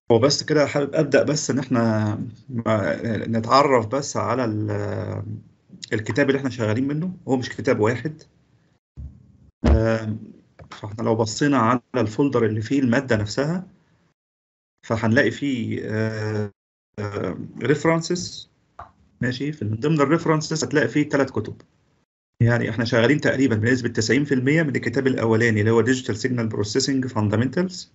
هو بس كده حابب ابدا بس ان احنا ما- نتعرف بس على ال- الكتاب اللي احنا شغالين منه هو مش كتاب واحد آم، فاحنا لو بصينا على الفولدر اللي فيه الماده نفسها فهنلاقي فيه ريفرنسز ماشي في من ضمن الريفرنسز هتلاقي فيه ثلاث كتب يعني احنا شغالين تقريبا بنسبه 90% من الكتاب الاولاني اللي هو ديجيتال سيجنال بروسيسنج فاندامنتالز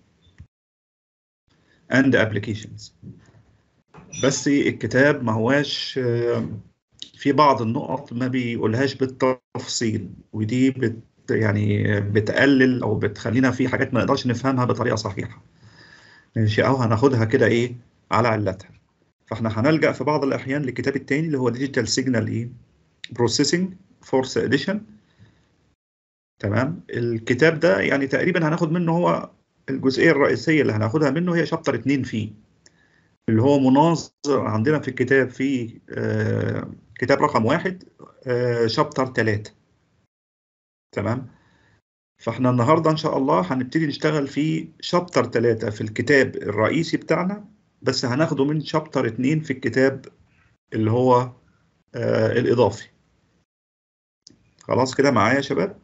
اند ابلكيشنز بس الكتاب ما هواش آه، في بعض النقط ما بيقولهاش بالتفصيل ودي بت يعني بتقلل او بتخلينا في حاجات ما نقدرش نفهمها بطريقه صحيحه ماشي او هناخدها كده ايه على علتها فاحنا هنلجأ في بعض الاحيان للكتاب التاني اللي هو ديجيتال سيجنال ايه بروسيسنج فورس اديشن تمام الكتاب ده يعني تقريبا هناخد منه هو الجزئيه الرئيسيه اللي هناخدها منه هي شابتر 2 فيه اللي هو مناظر عندنا في الكتاب في آه كتاب رقم واحد آه شابتر 3 تمام فاحنا النهارده ان شاء الله هنبتدي نشتغل في شابتر 3 في الكتاب الرئيسي بتاعنا بس هناخده من شابتر 2 في الكتاب اللي هو آه الاضافي خلاص كده معايا يا شباب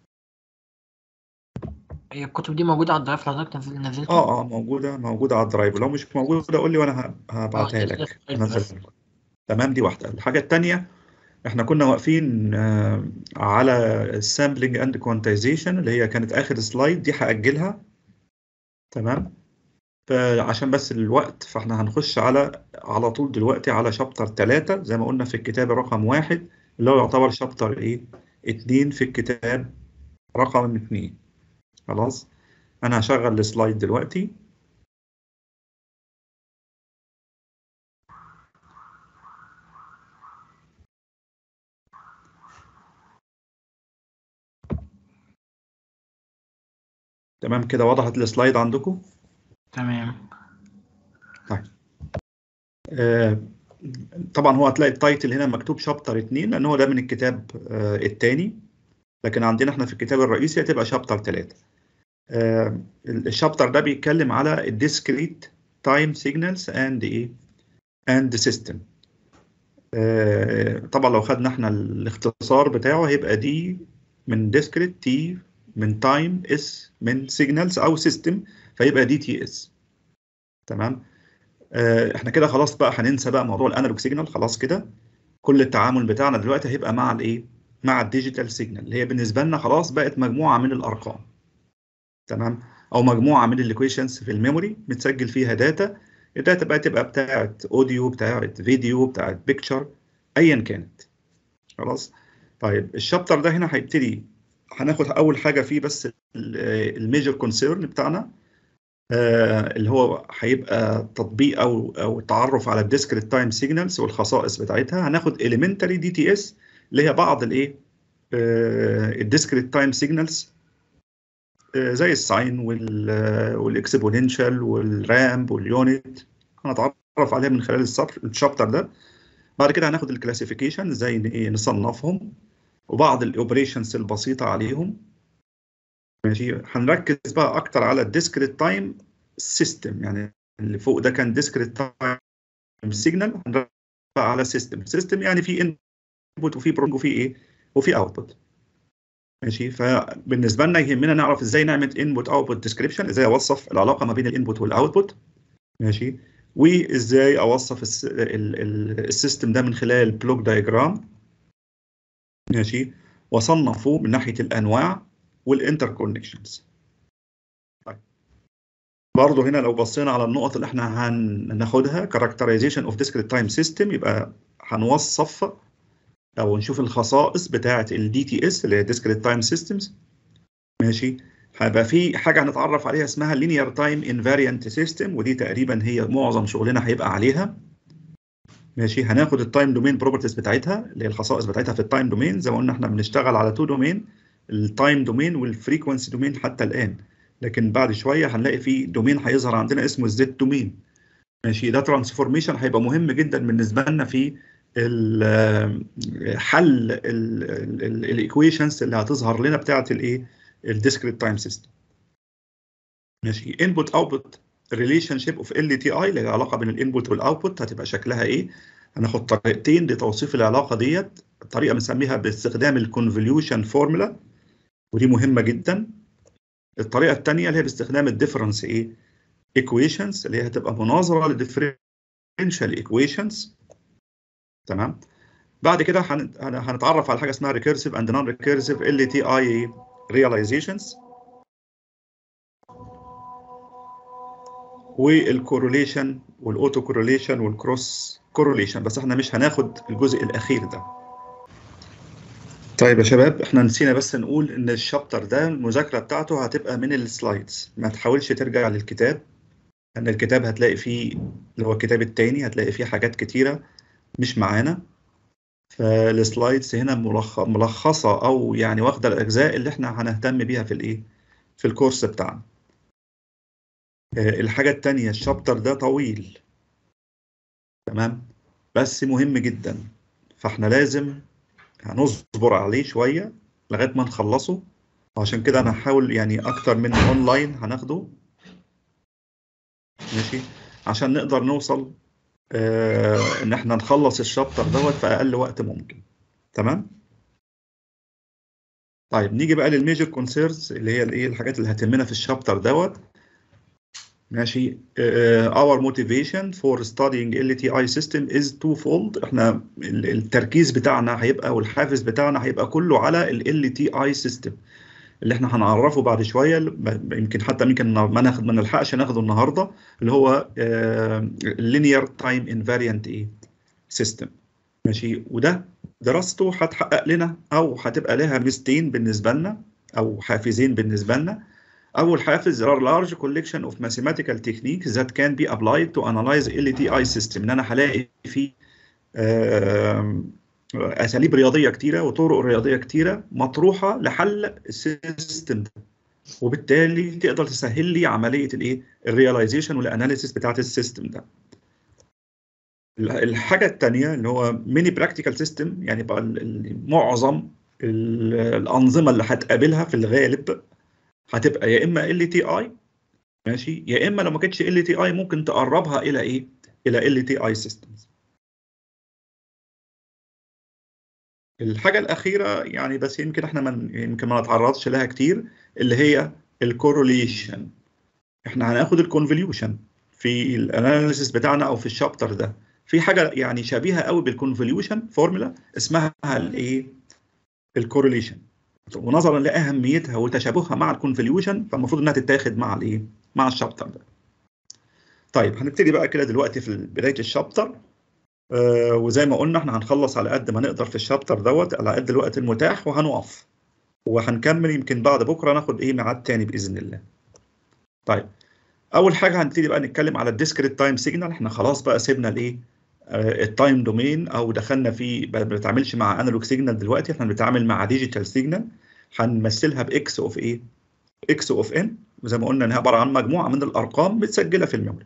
هي الكتب دي موجودة على الدرايف اللي حضرتك نزل- نزلته؟ اه اه موجوده موجوده على الدرايف لو مش موجوده قول لي وانا ه- هبعتها آه، لك نزلها في انزلها لك تمام دي واحده الحاجه الثانيه احنا كنا واقفين آه، على السامبلنج اند كوانتايزيشن اللي هي كانت اخر سلايد دي هاجلها تمام فعشان بس الوقت فاحنا هنخش على على طول دلوقتي على شابتر 3 زي ما قلنا في الكتاب رقم واحد اللي هو يعتبر شابتر ايه 2 في الكتاب رقم 2 خلاص انا هشغل السلايد دلوقتي تمام كده وضحت السلايد عندكم تمام طيب آه، طبعا هو هتلاقي التايتل هنا مكتوب شابتر 2 لان هو ده من الكتاب آه، الثاني لكن عندنا احنا في الكتاب الرئيسي هتبقى شابتر 3 آه، الشابتر ده بيتكلم على الديسكريت تايم سيجنالز اند ايه اند سيستم طبعا لو خدنا احنا الاختصار بتاعه هيبقى دي من ديسكريت تي من تايم اس من سيجنالز او سيستم فيبقى دي تي اس تمام آه، احنا كده خلاص بقى هننسى بقى موضوع الانالوج سيجنال خلاص كده كل التعامل بتاعنا دلوقتي هيبقى مع الايه مع الديجيتال سيجنال اللي هي بالنسبه لنا خلاص بقت مجموعه من الارقام تمام او مجموعه من الايكويشنز في الميموري متسجل فيها داتا الداتا بقى تبقى بتاعت اوديو بتاعت فيديو بتاعت بيكتشر ايا كانت خلاص طيب الشابتر ده هنا هيبتدي هناخد اول حاجه فيه بس الميجر كونسيرن بتاعنا آه، اللي هو هيبقى تطبيق او او تعرف على الديسكريت تايم سيجنالز والخصائص بتاعتها هناخد اليمنتري دي تي اس اللي هي بعض الايه الديسكريت تايم سيجنالز زي الساين والاكسبوننشال والرامب واليونت هنتعرف عليها من خلال السطر الشابتر ده بعد كده هناخد الكلاسيفيكيشن ازاي ن- إيه نصنفهم وبعض الاوبريشنز البسيطه عليهم ماشي هنركز بقى اكتر على الديسكريت تايم سيستم يعني اللي فوق ده كان ديسكريت تايم سيجنال هنركز بقى على سيستم سيستم يعني في انبوت وفي برونج وفي ايه وفي اوتبوت ماشي فبالنسبه لنا يهمنا نعرف ازاي نعمل انبوت اوتبوت ديسكريبشن ازاي اوصف العلاقه ما بين الانبوت والاوتبوت ماشي وازاي اوصف الس- ال- ال- السيستم ده من خلال بلوك دايجرام ماشي واصنفه من ناحيه الانواع والانتر كونكشنز برضه هنا لو بصينا على النقط اللي احنا هناخدها characterization of discrete time system يبقى هنوصف او نشوف الخصائص بتاعه الدي تي اس اللي هي discrete time systems ماشي هيبقى في حاجه هنتعرف عليها اسمها linear time invariant system ودي تقريبا هي معظم شغلنا هيبقى عليها ماشي هناخد التايم دومين بروبرتيز بتاعتها اللي هي الخصائص بتاعتها في التايم دومين زي ما قلنا احنا بنشتغل على تو دومين التايم دومين والفريكونسي دومين حتى الان لكن بعد شويه هنلاقي في دومين هيظهر عندنا اسمه الزد دومين ماشي ده ترانسفورميشن هيبقى مهم جدا بالنسبه لنا في ال- حل الايكويشنز اللي هتظهر لنا بتاعه الايه الديسكريت تايم سيستم ماشي انبوت اوتبوت ريليشن شيب اوف ال تي اي اللي هي العلاقه بين الانبوت والاوتبوت هتبقى شكلها ايه هناخد طريقتين لتوصيف العلاقه ديت طريقه بنسميها باستخدام الكونفوليوشن فورمولا ودي مهمه جدا الطريقه الثانيه اللي هي باستخدام الديفرنس ايه ايكويشنز اللي هي هتبقى مناظره للديفرنشال ايكويشنز تمام بعد كده هن- هن- هنتعرف على حاجه اسمها ريكيرسيف اند نون ريكيرسيف ال تي اي ريلايزيشنز والكوروليشن والاوتو كوروليشن والكروس كوروليشن بس احنا مش هناخد الجزء الاخير ده طيب يا شباب احنا نسينا بس نقول ان الشابتر ده المذاكره بتاعته هتبقى من السلايدز ما تحاولش ترجع للكتاب لان الكتاب هتلاقي فيه اللي هو الكتاب التاني هتلاقي فيه حاجات كتيره مش معانا فالسلايدز هنا ملخ- ملخصه او يعني واخده الاجزاء اللي احنا هنهتم بيها في الايه في الكورس بتاعنا آه، الحاجه التانيه الشابتر ده طويل تمام بس مهم جدا فاحنا لازم هنصبر عليه شويه لغايه ما نخلصه وعشان كده انا هحاول يعني اكتر من اونلاين هناخده ماشي عشان نقدر نوصل آه ان احنا نخلص الشابتر دوت في اقل وقت ممكن تمام طيب نيجي بقى للميجر كونسيرنز اللي هي الايه الحاجات اللي هتهمنا في الشابتر دوت ماشي uh, our motivation for studying LTI system is twofold احنا ال- التركيز بتاعنا هيبقى والحافز بتاعنا هيبقى كله على ال LTI system اللي احنا هنعرفه بعد شويه ب- يمكن حتى يمكن ما ناخد ما نلحقش ناخده النهارده اللي هو uh, linear time invariant ايه system ماشي وده دراسته هتحقق لنا او هتبقى لها ميزتين بالنسبه لنا او حافزين بالنسبه لنا أول حافز there are large collection of mathematical techniques that can be applied to analyze LTI system إن أنا هلاقي فيه آم، أساليب رياضية كتيرة وطرق رياضية كتيرة مطروحة لحل السيستم ده وبالتالي تقدر تسهل لي عملية الإيه الرياليزيشن والأناليسيس بتاعت السيستم ده الحاجة التانية اللي هو ميني براكتيكال سيستم يعني بقى ال- ال- معظم ال- الأنظمة اللي هتقابلها في الغالب هتبقى يا اما ال تي اي ماشي يا اما لو ما كانتش ال تي اي ممكن تقربها الى ايه الى ال تي اي سيستمز الحاجه الاخيره يعني بس يمكن احنا من يمكن ما نتعرضش لها كتير اللي هي الكوروليشن احنا هناخد الكونفوليوشن في الاناليسيس بتاعنا او في الشابتر ده في حاجه يعني شبيهه قوي بالكونفوليوشن فورمولا اسمها الايه الكوروليشن ونظرا لاهميتها وتشابهها مع الكونفوليوشن فالمفروض انها تتاخد مع الايه مع الشابتر ده طيب هنبتدي بقى كده دلوقتي في بدايه الشابتر آه وزي ما قلنا احنا هنخلص على قد ما نقدر في الشابتر دوت على قد الوقت المتاح وهنقف وهنكمل يمكن بعد بكره ناخد ايه ميعاد تاني باذن الله طيب اول حاجه هنبتدي بقى نتكلم على الديسكريت تايم سيجنال احنا خلاص بقى سيبنا الايه التايم دومين او دخلنا في ما بنتعاملش مع انالوج سيجنال دلوقتي احنا بنتعامل مع ديجيتال سيجنال هنمثلها باكس اوف ايه اكس اوف ان وزي ما قلنا انها عباره عن مجموعه من الارقام متسجله في الميموري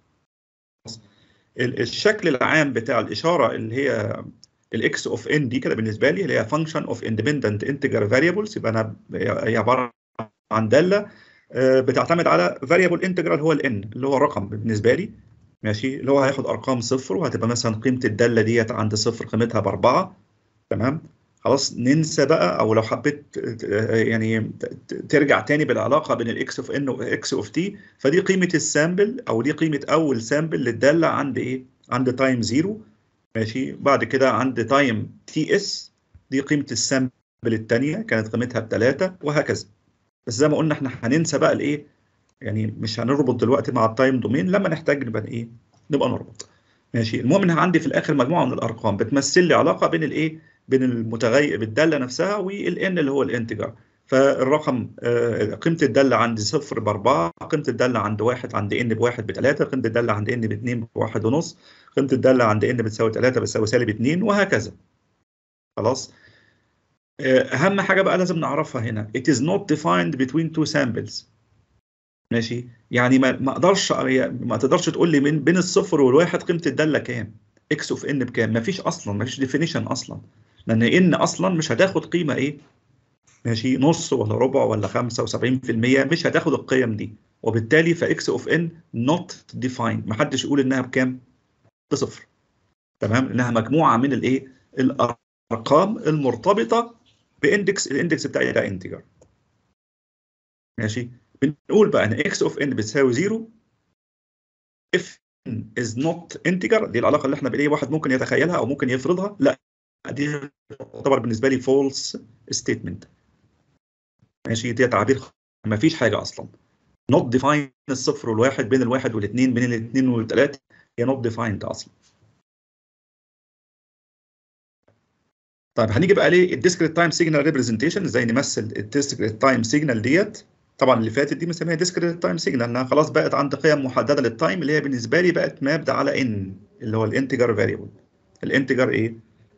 ال- الشكل العام بتاع الاشاره اللي هي الاكس اوف ان دي كده بالنسبه لي اللي هي فانكشن اوف اندبندنت انتجر فاريبلز يبقى انا هي عباره عن داله آه، بتعتمد على فاريبل انتجرال هو الان اللي هو الرقم بالنسبه لي ماشي اللي هو هياخد ارقام صفر وهتبقى مثلا قيمه الداله ديت عند صفر قيمتها باربعه تمام خلاص ننسى بقى او لو حبيت آه، يعني ت- ترجع تاني بالعلاقه بين الاكس اوف ان واكس اوف تي فدي قيمه السامبل او دي قيمه اول سامبل للداله عند ايه عند تايم زيرو ماشي بعد كده عند تايم تي اس دي قيمه السامبل الثانيه كانت قيمتها بثلاثه وهكذا بس زي ما قلنا احنا هننسى بقى الايه يعني مش هنربط دلوقتي مع التايم دومين لما نحتاج نبقى ايه نبقى نربط ماشي المهم ان عندي في الاخر مجموعه من الارقام بتمثل لي علاقه بين الايه بين المتغير بالداله نفسها والان اللي هو الانتجر فالرقم آه، قيمه الداله عند صفر باربعه قيمه الداله عند واحد عند ان بواحد بثلاثه قيمه الداله عند ان باثنين بواحد ونص قيمه الداله عند ان بتساوي ثلاثه بتساوي سالب اثنين وهكذا خلاص آه، اهم حاجه بقى لازم نعرفها هنا it is not defined between two samples ماشي يعني ما ما اقدرش ما تقدرش تقول لي من بين الصفر والواحد قيمه الداله كام اكس اوف ان بكام ما فيش اصلا ما فيش ديفينيشن اصلا لان ان اصلا مش هتاخد قيمه ايه ماشي نص ولا ربع ولا 75% مش هتاخد القيم دي وبالتالي فاكس اوف ان نوت ديفايند محدش يقول انها بكام بصفر تمام انها مجموعه من الايه الارقام المرتبطه باندكس الاندكس بتاعي ده انتجر ماشي بنقول بقى ان اكس اوف ان بتساوي 0 if n is not integer دي العلاقه اللي احنا بالايه واحد ممكن يتخيلها او ممكن يفرضها لا دي تعتبر بالنسبه لي false statement ماشي دي تعبير ما فيش حاجه اصلا not defined الصفر والواحد بين الواحد والاثنين بين الاثنين والثلاثه هي not defined اصلا طيب هنيجي بقى ليه الديسكريت تايم سيجنال ريبريزنتيشن ازاي نمثل الديسكريت تايم سيجنال ديت طبعا اللي فاتت دي بنسميها ديسكريت تايم سيجنال انها خلاص بقت عند قيم محدده للتايم اللي هي بالنسبه لي بقت مابد على ان اللي هو الانتجر فاريبل الانتجر ايه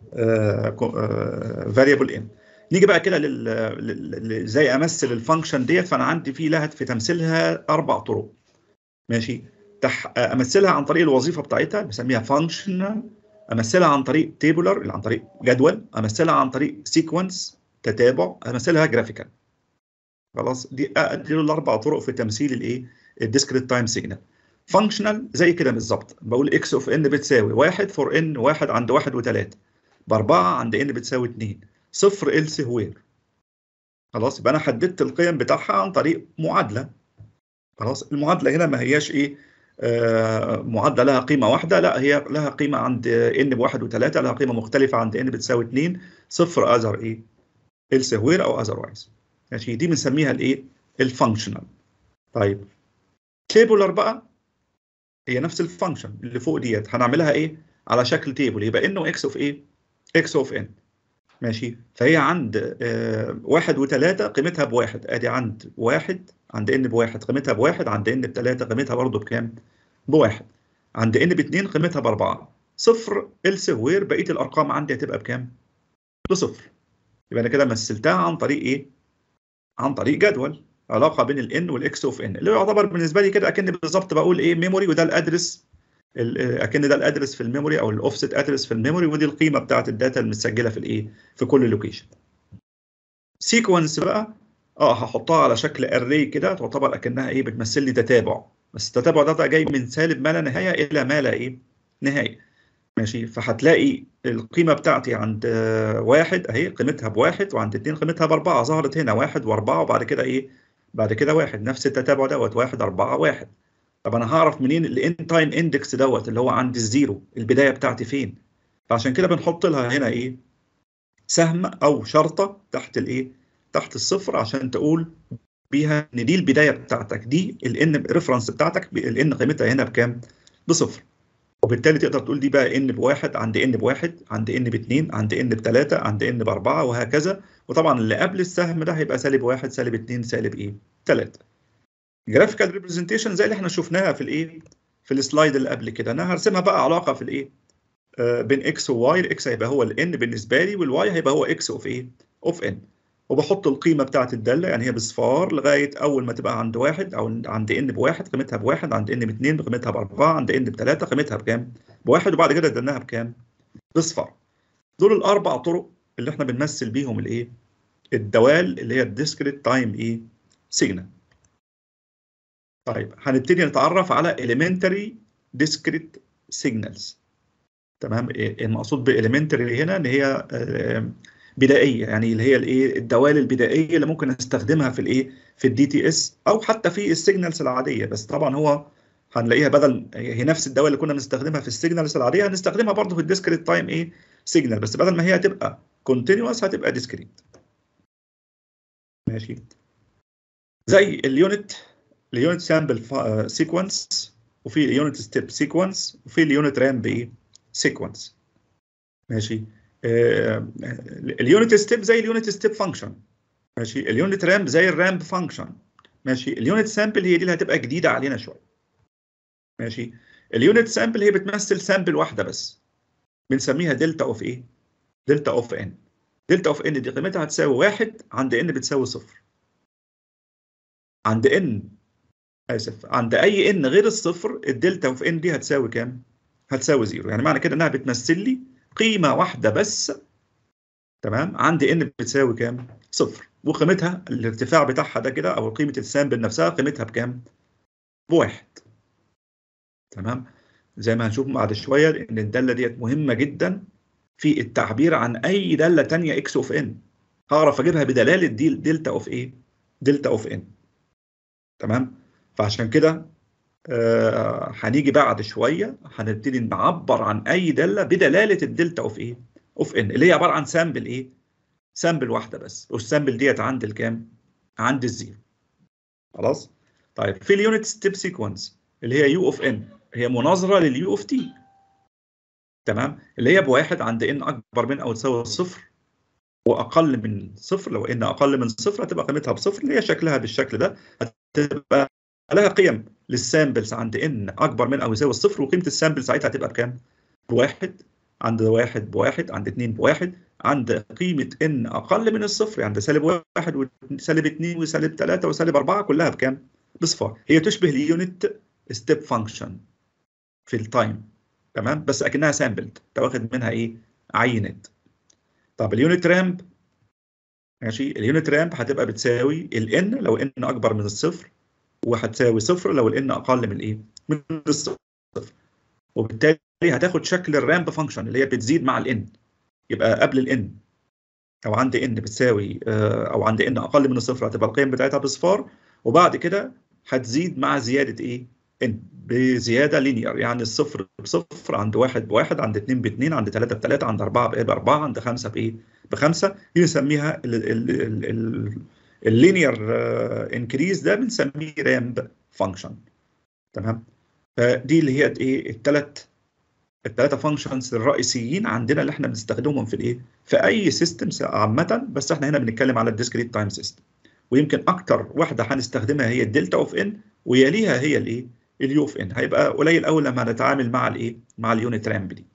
فاريبل ان نيجي بقى كده لل... لل... ازاي امثل الفانكشن ديت فانا عندي في لها في تمثيلها اربع طرق ماشي تح... امثلها عن طريق الوظيفه بتاعتها بسميها فانكشن امثلها عن طريق تيبولر عن طريق جدول امثلها عن طريق سيكونس تتابع امثلها جرافيكال خلاص دي دي الاربع طرق في تمثيل الايه الديسكريت تايم سيجنال فانكشنال زي كده بالظبط بقول اكس اوف ان بتساوي 1 فور ان 1 عند 1 و3 باربعه عند ان بتساوي 2 صفر إلس وير خلاص يبقى انا حددت القيم بتاعها عن طريق معادله خلاص المعادله هنا ما هياش ايه آه معادله لها قيمه واحده لا هي لها قيمه عند ان بواحد وثلاثه لها قيمه مختلفه عند ان بتساوي 2 صفر اذر ايه إلس وير او اذروايز ماشي دي بنسميها الايه الفانكشنال طيب تيبولر بقى هي نفس الفانكشن اللي فوق ديت هنعملها ايه على شكل تيبل يبقى انه اكس اوف ايه اكس اوف ان ماشي فهي عند آه واحد وثلاثة قيمتها بواحد ادي عند واحد عند ان بواحد قيمتها بواحد عند ان بثلاثة قيمتها برضه بكام؟ بواحد عند ان باثنين قيمتها باربعة صفر إلس وير بقية الأرقام عندي هتبقى بكام؟ بصفر يبقى أنا كده مثلتها عن طريق إيه؟ عن طريق جدول علاقة بين الان والاكس اوف ان اللي يعتبر بالنسبة لي كده أكن بالظبط بقول إيه ميموري وده الأدرس اكن ده الادرس في الميموري او الاوفست ادرس في الميموري ودي القيمه بتاعت الداتا المسجله في الايه في كل لوكيشن سيكونس بقى اه هحطها على شكل اري كده تعتبر اكنها ايه بتمثل لي تتابع بس التتابع ده, ده جاي من سالب ما لا نهايه الى ما لا ايه نهايه ماشي فهتلاقي القيمه بتاعتي عند واحد اهي قيمتها بواحد وعند اتنين قيمتها باربعه ظهرت هنا واحد واربعه وبعد كده ايه بعد كده واحد نفس التتابع دوت واحد اربعه واحد طب انا هعرف منين الان تايم اندكس دوت اللي هو عند الزيرو البدايه بتاعتي فين فعشان كده بنحط لها هنا ايه سهم او شرطه تحت الايه تحت الصفر عشان تقول بيها ان دي البدايه بتاعتك دي الان ريفرنس بتاعتك الان قيمتها هنا بكام بصفر وبالتالي تقدر تقول دي بقى ان بواحد عند ان بواحد عند ان باثنين عند ان بثلاثه عند ان باربعه وهكذا وطبعا اللي قبل السهم ده هيبقى سالب واحد سالب اثنين سالب ايه ثلاثه جرافيكال ريبريزنتيشن زي اللي احنا شفناها في الايه في السلايد اللي قبل كده انا هرسمها بقى علاقه في الايه آه بين اكس وواي الاكس هيبقى هو الان بالنسبه لي والواي هيبقى هو اكس اوف ايه اوف ان وبحط القيمه بتاعت الداله يعني هي بصفار لغايه اول ما تبقى عند واحد او عند ان بواحد قيمتها بواحد عند ان باثنين قيمتها باربعه عند ان بثلاثه قيمتها بكام؟ بواحد وبعد كده اديناها بكام؟ بصفار دول الاربع طرق اللي احنا بنمثل بيهم الايه؟ الدوال اللي هي الديسكريت تايم ايه؟ سيجنال طيب هنبتدي نتعرف على elementary discrete signals تمام المقصود بالelementary هنا ان هي بدائيه يعني اللي هي الايه الدوال البدائيه اللي ممكن نستخدمها في الايه في الدي تي اس او حتى في السيجنالز العاديه بس طبعا هو هنلاقيها بدل هي نفس الدوال اللي كنا بنستخدمها في السيجنالز العاديه هنستخدمها برضه في الديسكريت تايم ايه سيجنال بس بدل ما هي هتبقى كونتينوس هتبقى ديسكريت ماشي زي اليونت اليونت سامبل سيكونس وفي اليونت ستيب سيكونس وفي اليونت رامب ايه سيكونس ماشي آه اليونت ستيب زي اليونت ستيب فانكشن ماشي اليونت رامب زي الرامب فانكشن ماشي اليونت سامبل هي دي اللي هتبقى جديده علينا شويه ماشي اليونت سامبل هي بتمثل سامبل واحده بس بنسميها دلتا اوف ايه دلتا اوف ان دلتا اوف ان دي قيمتها هتساوي واحد عند ان بتساوي صفر عند ان اسف عند اي ان غير الصفر الدلتا اوف ان دي هتساوي كام؟ هتساوي زيرو يعني معنى كده انها بتمثل لي قيمه واحده بس تمام عند ان بتساوي كام؟ صفر وقيمتها الارتفاع بتاعها ده كده او قيمه السامبل نفسها قيمتها بكام؟ بواحد تمام زي ما هنشوف بعد شويه ان الداله ديت مهمه جدا في التعبير عن اي داله تانية اكس اوف ان هعرف اجيبها بدلاله دي دلتا اوف ايه دلتا اوف ان تمام فعشان كده آه هنيجي بعد شويه هنبتدي نعبر عن اي داله بدلاله الدلتا اوف ايه اوف ان اللي هي عباره عن سامبل ايه سامبل واحده بس والسامبل ديت عند الكام عند الزيرو خلاص طيب في اليونت ستيب سيكونس اللي هي يو اوف ان هي مناظره لليو اوف تي تمام اللي هي بواحد عند ان اكبر من او تساوي صفر واقل من صفر لو ان اقل من صفر هتبقى قيمتها بصفر اللي هي شكلها بالشكل ده هتبقى لها قيم للسامبلز عند ان اكبر من او يساوي الصفر وقيمه السامبل ساعتها هتبقى بكام؟ بواحد عند واحد بواحد عند اتنين بواحد عند قيمه ان اقل من الصفر عند سالب واحد وسالب اتنين وسالب تلاته وسالب اربعه كلها بكام؟ بصفار هي تشبه اليونت ستيب فانكشن في التايم تمام بس اكنها سامبلد انت واخد منها ايه؟ عينات طب اليونت رامب ماشي اليونت رامب هتبقى بتساوي الان لو ان اكبر من الصفر وهتساوي صفر لو الان اقل من ايه؟ من الصفر وبالتالي هتاخد شكل الرامب فانكشن اللي هي بتزيد مع الان يبقى قبل الان او عند ان بتساوي او عند ان اقل من الصفر هتبقى القيم بتاعتها بصفار وبعد كده هتزيد مع زياده ايه؟ ان بزياده لينير يعني الصفر بصفر عند واحد بواحد عند اثنين باثنين عند ثلاثه بثلاثه عند اربعه بايه باربعه عند خمسه بايه؟ بخمسه دي بنسميها اللينير انكريز ده بنسميه رامب فانكشن تمام؟ فدي اللي هي ايه الثلاث الثلاثه فانكشنز الرئيسيين عندنا اللي احنا بنستخدمهم في الايه؟ في اي سيستم عامه بس احنا هنا بنتكلم على الديسكريت تايم سيستم ويمكن اكتر واحده هنستخدمها هي الدلتا اوف ان ويليها هي الايه؟ اليو اوف ان هيبقى قليل قوي لما نتعامل مع الايه؟ مع اليونت رامب دي.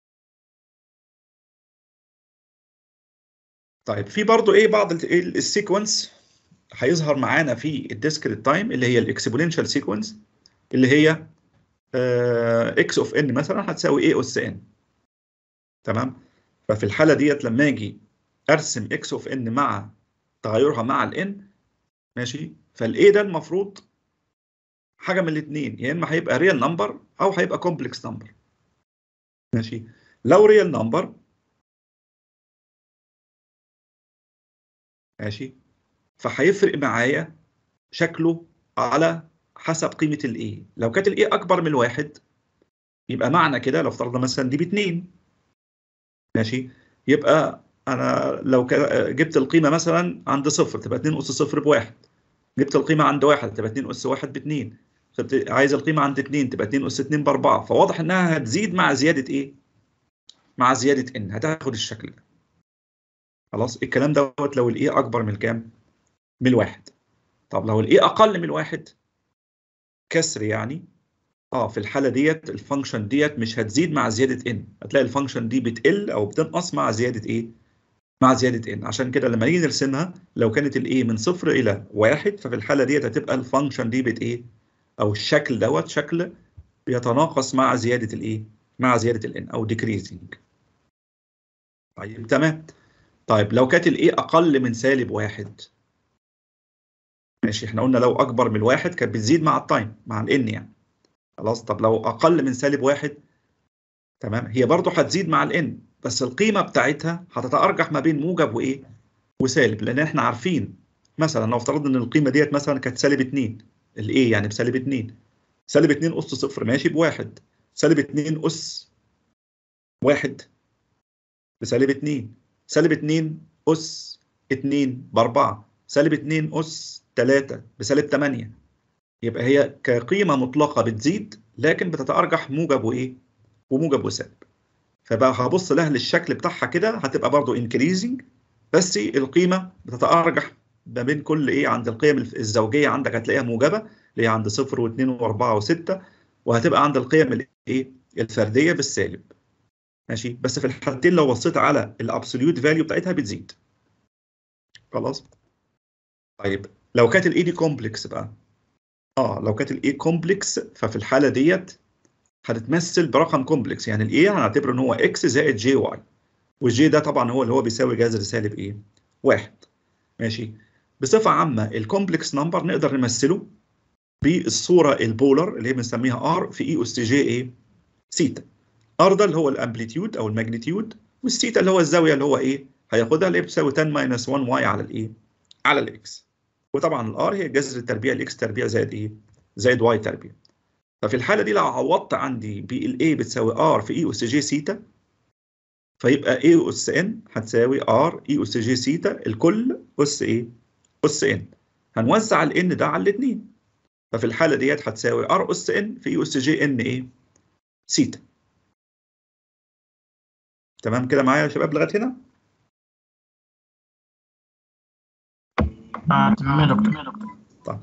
طيب في برضو ايه بعض السيكونس هيظهر معانا في الديسكريت تايم اللي هي الاكسبوننشال سيكونس اللي هي اكس اوف ان مثلا هتساوي ايه اس ان تمام ففي الحاله ديت لما اجي ارسم اكس اوف ان مع تغيرها مع الان ماشي فالايه ده المفروض حاجه من الاثنين يا اما هيبقى ريال نمبر او هيبقى كومبلكس نمبر ماشي لو ريال نمبر ماشي فهيفرق معايا شكله على حسب قيمه الايه لو كانت الايه اكبر من الواحد يبقى معنى كده لو افترضنا مثلا دي باتنين ماشي يبقى انا لو جبت القيمه مثلا عند صفر تبقى 2 اس صفر بواحد جبت القيمه عند واحد تبقى 2 اس واحد باتنين عايز القيمه عند 2 تبقى 2 اس 2 باربعه فواضح انها هتزيد مع زياده ايه؟ مع زياده ان هتاخد الشكل ده خلاص الكلام دوت لو الايه اكبر من كام؟ من الواحد طب لو الايه اقل من الواحد كسر يعني اه في الحاله ديت الفانكشن ديت مش هتزيد مع زياده ان هتلاقي الفانكشن دي بتقل او بتنقص مع زياده ايه؟ مع زياده ان عشان كده لما نيجي نرسمها لو كانت الايه من صفر الى واحد ففي الحاله ديت هتبقى الفانكشن دي بت ايه؟ او الشكل دوت شكل بيتناقص مع زياده الايه؟ مع زياده الان او decreasing. طيب تمام. طيب لو كانت الايه اقل من سالب واحد ماشي احنا قلنا لو اكبر من الواحد كانت بتزيد مع التايم مع الان يعني. خلاص طب لو اقل من سالب واحد تمام هي برضه هتزيد مع الان بس القيمه بتاعتها هتتارجح ما بين موجب وايه؟ وسالب لان احنا عارفين مثلا لو افترضنا ان القيمه ديت مثلا كانت سالب 2 الايه يعني بسالب 2 سالب 2 اس صفر ماشي بواحد سالب 2 اس واحد بسالب 2 سالب 2 اس 2 باربعه سالب 2 اس 3 بسالب 8 يبقى هي كقيمه مطلقه بتزيد لكن بتتارجح موجب وايه؟ وموجب وسالب فبقى هبص لها للشكل بتاعها كده هتبقى برضو انكريزنج بس القيمه بتتارجح ما بين كل ايه عند القيم الزوجيه عندك هتلاقيها موجبه اللي هي عند صفر واثنين واربعه وسته وهتبقى عند القيم الايه الفرديه بالسالب ماشي بس في الحالتين لو بصيت على الابسوليوت فاليو بتاعتها بتزيد خلاص طيب لو كانت الاي دي كومبلكس بقى اه لو كانت الاي كومبلكس ففي الحاله ديت هتتمثل برقم كومبلكس يعني الاي هنعتبره ان هو اكس زائد جي واي والجي ده طبعا هو اللي هو بيساوي جذر سالب ايه؟ واحد ماشي بصفه عامه الكومبلكس نمبر نقدر نمثله بالصوره البولر اللي هي بنسميها ار في اي اس جي ايه سيتا ار ده اللي هو الامبليتيود او الماجنتيود والسيتا اللي هو الزاويه اللي هو ايه هياخدها اللي هي بتساوي 10 ماينس 1 واي على الايه على الاكس وطبعا الار هي جذر التربيع الاكس تربيع زائد ايه زائد واي تربيع ففي الحاله دي لو عوضت عندي بالاي بتساوي ار في اي اس جي سيتا فيبقى اي اس ان هتساوي ار اي اس جي سيتا الكل اس ايه اس ان هنوزع الان ده على الاثنين ففي الحاله ديت هتساوي ار اس ان في اي اس جي ان ايه سيتا تمام كده معايا يا شباب لغايه هنا آه تمام يا دكتور طيب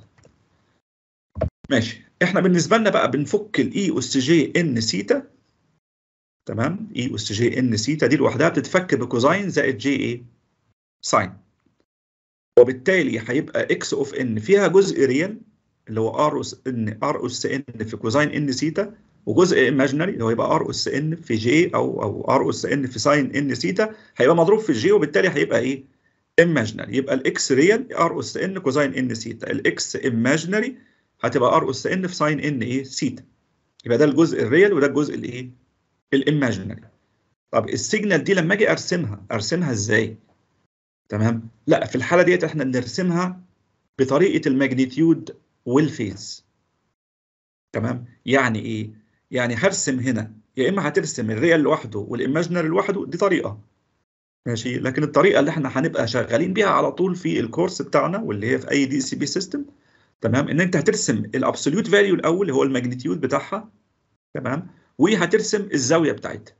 ماشي احنا بالنسبه لنا بقى بنفك الاي اس جي ان سيتا تمام اي اس جي ان سيتا دي لوحدها بتتفك بكوزاين زائد جي ايه ساين وبالتالي هيبقى اكس اوف ان فيها جزء ريال اللي هو ار اس ان ار اس ان في كوزاين ان سيتا وجزء ايماجينري اللي هو يبقى ار اس ان في جي او او ار اس ان في ساين ان سيتا هيبقى مضروب في الجي وبالتالي هيبقى ايه ايماجينري يبقى الاكس ريال ار اس ان كوزاين ان سيتا الاكس ايماجينري هتبقى ار اس ان في ساين ان ايه سيتا يبقى ده الجزء الريال وده الجزء الايه الايماجينري طب السيجنال دي لما اجي ارسمها ارسمها ازاي تمام لا في الحاله ديت احنا بنرسمها بطريقه الماجنتيود والفيز تمام يعني ايه يعني هرسم هنا يا اما هترسم الريال لوحده والايماجينري لوحده دي طريقه ماشي لكن الطريقه اللي احنا هنبقى شغالين بيها على طول في الكورس بتاعنا واللي هي في اي دي سي بي سيستم تمام ان انت هترسم الابسوليوت فاليو الاول اللي هو الماجنتيود بتاعها تمام وهترسم الزاويه بتاعتها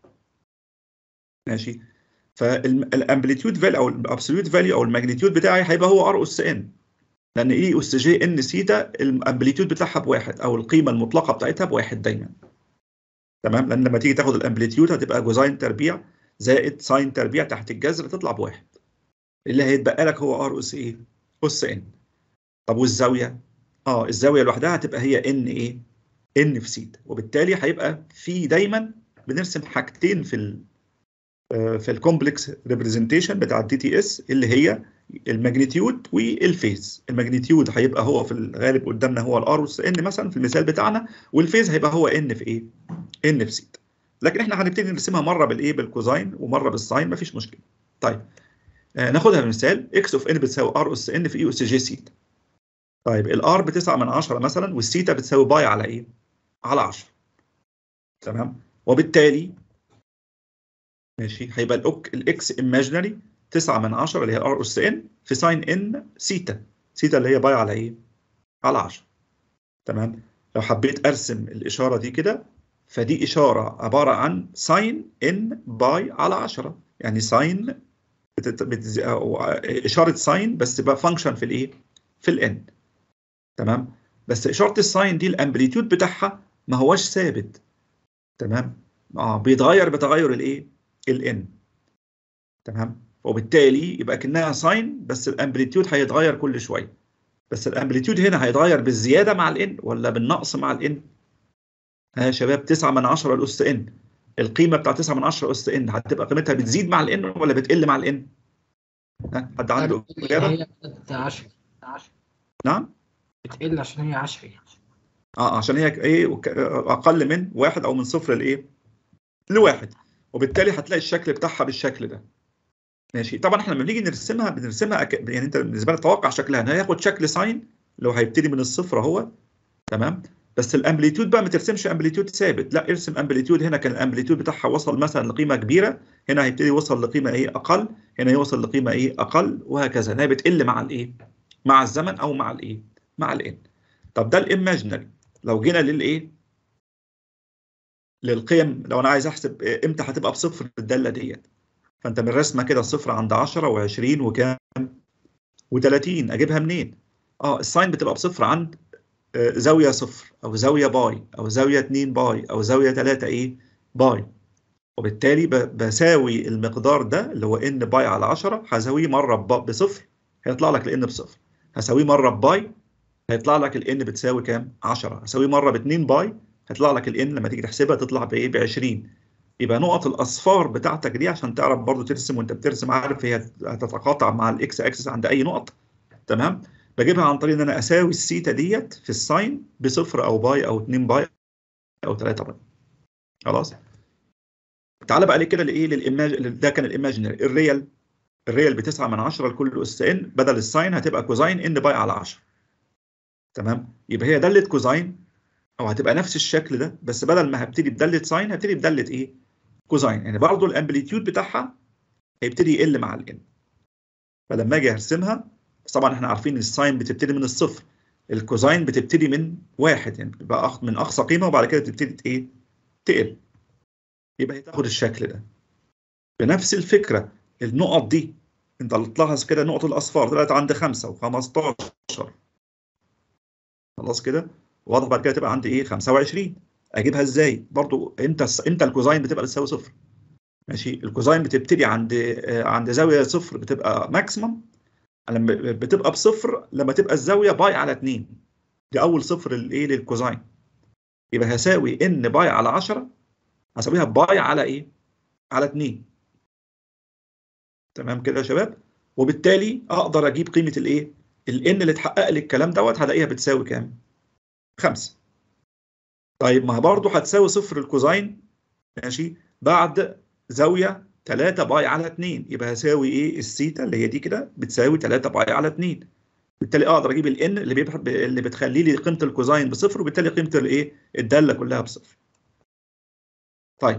ماشي فالامبليتيود فاليو او الابسوليوت فاليو او الماجنتيود بتاعي هيبقى هو ار اس ان لان اي اس جي ان سيتا الامبليتيود بتاعها بواحد او القيمه المطلقه بتاعتها بواحد دايما تمام لان لما تيجي تاخد الامبليتيود هتبقى جوزاين تربيع زائد ساين تربيع تحت الجذر تطلع بواحد اللي هيتبقى لك هو ار اس ايه اس ان طب والزاويه اه الزاويه لوحدها هتبقى هي ان ايه ان في سيتا وبالتالي هيبقى في دايما بنرسم حاجتين في ال في الكومبلكس ريبريزنتيشن بتاع الدي تي اس اللي هي الماجنتيود والفيز الماجنتيود هيبقى هو في الغالب قدامنا هو الار اس ان مثلا في المثال بتاعنا والفيز هيبقى هو ان في ايه ان في سيتا لكن احنا هنبتدي نرسمها مره بالايه بالكوزاين ومره بالساين مفيش مشكله طيب آه ناخدها بمثال اكس اوف ان بتساوي ار اس ان في اي اس جي سيتا طيب الار ب 9 من 10 مثلا والسيتا بتساوي باي على ايه على 10 تمام وبالتالي ماشي هيبقى الاوك الاكس ايماجينري 9 من 10 اللي هي ار اس ان في ساين ان سيتا سيتا اللي هي باي على ايه على 10 تمام لو حبيت ارسم الاشاره دي كده فدي اشاره عباره عن ساين ان باي على 10 يعني ساين بتت... بتز... اشاره ساين بس بقى فانكشن في الايه في الان تمام بس اشاره الساين دي الامبليتيود بتاعها ما هوش ثابت تمام اه بيتغير بتغير الايه الان تمام وبالتالي يبقى كانها ساين بس الامبليتيود هيتغير كل شويه بس الامبليتيود هنا هيتغير بالزياده مع الان ولا بالنقص مع الان ها يا شباب 9 من 10 الاس ان القيمه بتاع 9 من 10 اس ان هتبقى قيمتها بتزيد مع الان ولا بتقل مع الان ها حد عنده اجابه هي 10 نعم بتقل عشان هي 10 اه عشان هي ايه اقل من واحد او من صفر لايه لواحد وبالتالي هتلاقي الشكل بتاعها بالشكل ده ماشي طبعا احنا لما بنيجي نرسمها بنرسمها أك... يعني انت بالنسبه لك توقع شكلها ان هياخد شكل ساين لو هيبتدي من الصفر اهو تمام بس الامبليتيود بقى ما ترسمش امبليتيود ثابت لا ارسم امبليتيود هنا كان الامبليتيود بتاعها وصل مثلا لقيمه كبيره هنا هيبتدي يوصل لقيمه ايه اقل هنا يوصل لقيمه ايه اقل وهكذا هي بتقل مع الايه مع الزمن او مع الايه مع الان طب ده الايماجينري لو جينا للايه للقيم لو انا عايز احسب امتى هتبقى بصفر الداله ديت فانت من الرسمه كده صفر عند 10 و20 وكام و30 اجيبها منين اه الساين بتبقى بصفر عند آه زاويه صفر او زاويه باي او زاويه 2 باي او زاويه 3 ايه باي وبالتالي بساوي المقدار ده اللي هو ان باي على 10 هساويه مره بصفر هيطلع لك الان بصفر هساويه مره بباي هيطلع لك الان بتساوي كام 10 هساويه مره ب 2 باي هيطلع لك الان لما تيجي تحسبها تطلع بايه ب 20 يبقى نقط الاصفار بتاعتك دي عشان تعرف برضو ترسم وانت بترسم عارف هي هتتقاطع مع الاكس اكسس عند اي نقط تمام بجيبها عن طريق ان انا اساوي السيتا ديت في الساين بصفر او باي او 2 باي او 3 باي خلاص تعالى بقى ليه كده لايه للايماج ده كان الايماجينري الريال الريال ب 9 من 10 لكل اس ان بدل الساين هتبقى كوزاين ان باي على 10 تمام يبقى هي داله كوزاين او هتبقى نفس الشكل ده بس بدل ما هبتدي بداله ساين هبتدي بداله ايه كوزاين يعني برضه الامبليتيود بتاعها هيبتدي يقل مع الان فلما اجي ارسمها بس طبعا احنا عارفين ان الساين بتبتدي من الصفر الكوزاين بتبتدي من واحد يعني بتبقى أخ- من اقصى قيمه وبعد كده تبتدي ايه تقل يبقى هي تاخد الشكل ده بنفس الفكره النقط دي انت تلاحظ كده نقط الاصفار طلعت عند 5 و15 خلاص كده واضح بعد كده تبقى عندي ايه 25 اجيبها ازاي برضو انت انت الكوزاين بتبقى بتساوي صفر ماشي الكوزاين بتبتدي عند آه، عند زاويه صفر بتبقى ماكسيمم لما بتبقى بصفر لما تبقى الزاويه باي على 2 دي اول صفر الايه للكوزاين يبقى هساوي ان باي على 10 هساويها باي على ايه على 2 تمام كده يا شباب وبالتالي اقدر اجيب قيمه الايه الان اللي اتحقق لي الكلام دوت هلاقيها بتساوي كام 5 طيب ما هي برضه هتساوي صفر الكوزاين ماشي بعد زاويه 3 باي على 2 يبقى هساوي ايه السيتا اللي هي دي كده بتساوي 3 باي على 2 بالتالي اقدر اجيب الان اللي بيبحث اللي بتخلي لي قيمه الكوزاين بصفر وبالتالي قيمه الايه الداله كلها بصفر طيب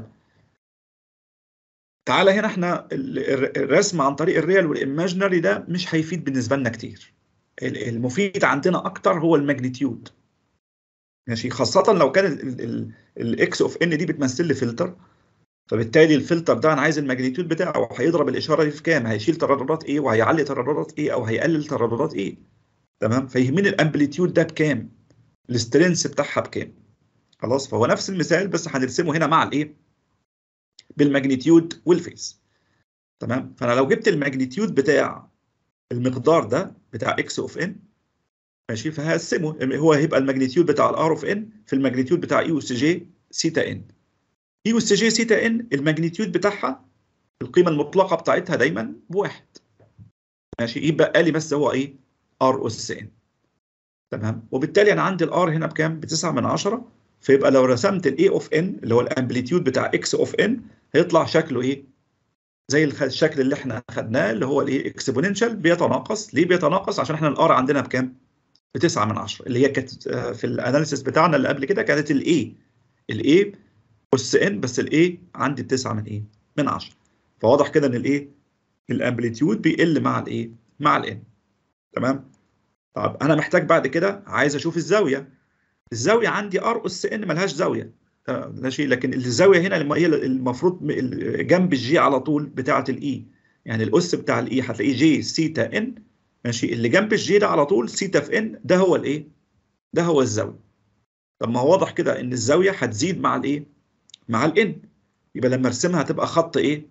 تعالى هنا احنا ال- ال- الرسم عن طريق الريال والايماجينري ده مش هيفيد بالنسبه لنا كتير ال- المفيد عندنا اكتر هو الماجنتيود ماشي خاصه لو كان الاكس اوف ان دي بتمثل لي فلتر فبالتالي الفلتر ده انا عايز الماجنتيود بتاعه هيضرب الاشاره دي في كام هيشيل ترددات ايه وهيعلي ترددات ايه او هيقلل ترددات ايه تمام فيهمني الامبليتيود ده بكام السترينث بتاعها بكام خلاص فهو نفس المثال بس هنرسمه هنا مع الايه بالماجنتيود والفيز تمام فانا لو جبت الماجنتيود بتاع المقدار ده بتاع اكس اوف ان ماشي فهقسمه هو هيبقى الماجنتيود بتاع الار اوف ان في الماجنتيود بتاع اي اس جي سيتا ان اي اس جي سيتا ان الماجنتيود بتاعها القيمه المطلقه بتاعتها دايما بواحد ماشي يبقى لي بس هو ايه ار اس ان تمام وبالتالي انا عندي الار هنا بكام ب 9 من 10 فيبقى لو رسمت الاي اوف ان اللي هو الامبليتيود بتاع اكس اوف ان هيطلع شكله ايه زي الخ- الشكل اللي احنا خدناه اللي هو الايه اكسبوننشال بيتناقص ليه بيتناقص عشان احنا الار عندنا بكام ب 9 من 10 اللي هي كانت آه، في الاناليسيس بتاعنا اللي قبل كده كانت الاي الاي اس ان بس الاي عندي ب 9 من ايه من 10 فواضح كده ان الايه الامبليتيود بيقل مع الايه مع الان تمام طب انا محتاج بعد كده عايز اشوف الزاويه الزاويه عندي ار اس ان ملهاش زاويه آه، ماشي لكن الزاويه هنا الم- هي المفروض م- ال- جنب الجي على طول بتاعه الاي يعني الاس بتاع الاي هتلاقيه جي سيتا ان ماشي اللي جنب الجي ده على طول سيتا في ان ده هو الايه ده هو الزاويه طب ما هو واضح كده ان الزاويه هتزيد مع الايه مع الان يبقى لما ارسمها هتبقى خط ايه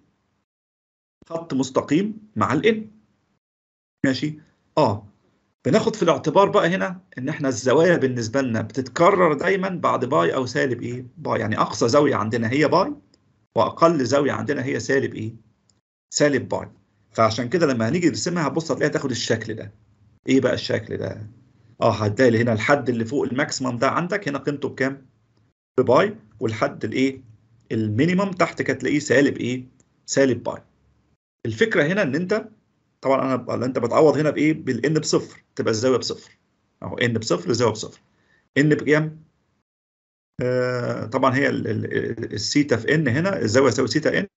خط مستقيم مع الان ماشي اه بناخد في الاعتبار بقى هنا ان احنا الزوايا بالنسبه لنا بتتكرر دايما بعد باي او سالب ايه باي يعني اقصى زاويه عندنا هي باي واقل زاويه عندنا هي سالب ايه سالب باي فعشان كده لما هنيجي نرسمها هتبص هتلاقيها تاخد الشكل ده ايه بقى الشكل ده اه هتلاقي لي هنا الحد اللي فوق الماكسيمم ده عندك هنا قيمته بكام بباي والحد الايه المينيمم تحت هتلاقيه سالب ايه سالب باي الفكره هنا ان انت طبعا انا انت بتعوض هنا بايه بالان بصفر تبقى الزاويه بصفر اهو ان بصفر الزاويه بصفر ان بكام آه طبعا هي ال- ال- السيتا في ان هنا الزاويه تساوي سيتا ان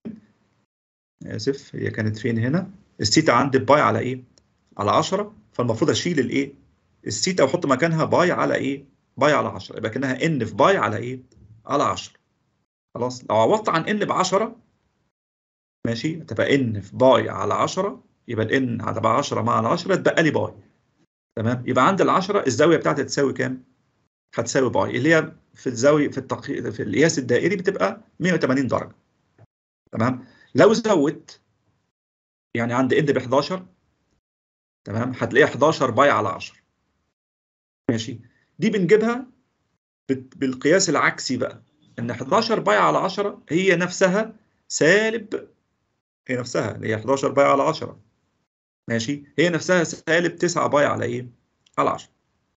اسف هي كانت فين هنا السيتا عندي باي على ايه على 10 فالمفروض اشيل الايه السيتا واحط مكانها باي على ايه باي على 10 يبقى كانها ان في باي على ايه على 10 خلاص لو عوضت عن ان ب 10 ماشي تبقى ان في باي على 10 يبقى الان هتبقى 10 مع 10 اتبقى لي باي تمام يبقى عند ال 10 الزاويه بتاعتي تساوي كام؟ هتساوي باي اللي هي في الزاويه في التقي... في القياس الدائري بتبقى 180 درجه تمام لو زودت يعني عند ان ب 11 تمام هتلاقيها 11 باي على 10 ماشي دي بنجيبها بال- بالقياس العكسي بقى ان 11 باي على 10 هي نفسها سالب هي نفسها اللي هي 11 باي على 10 ماشي هي نفسها سالب 9 باي على ايه على 10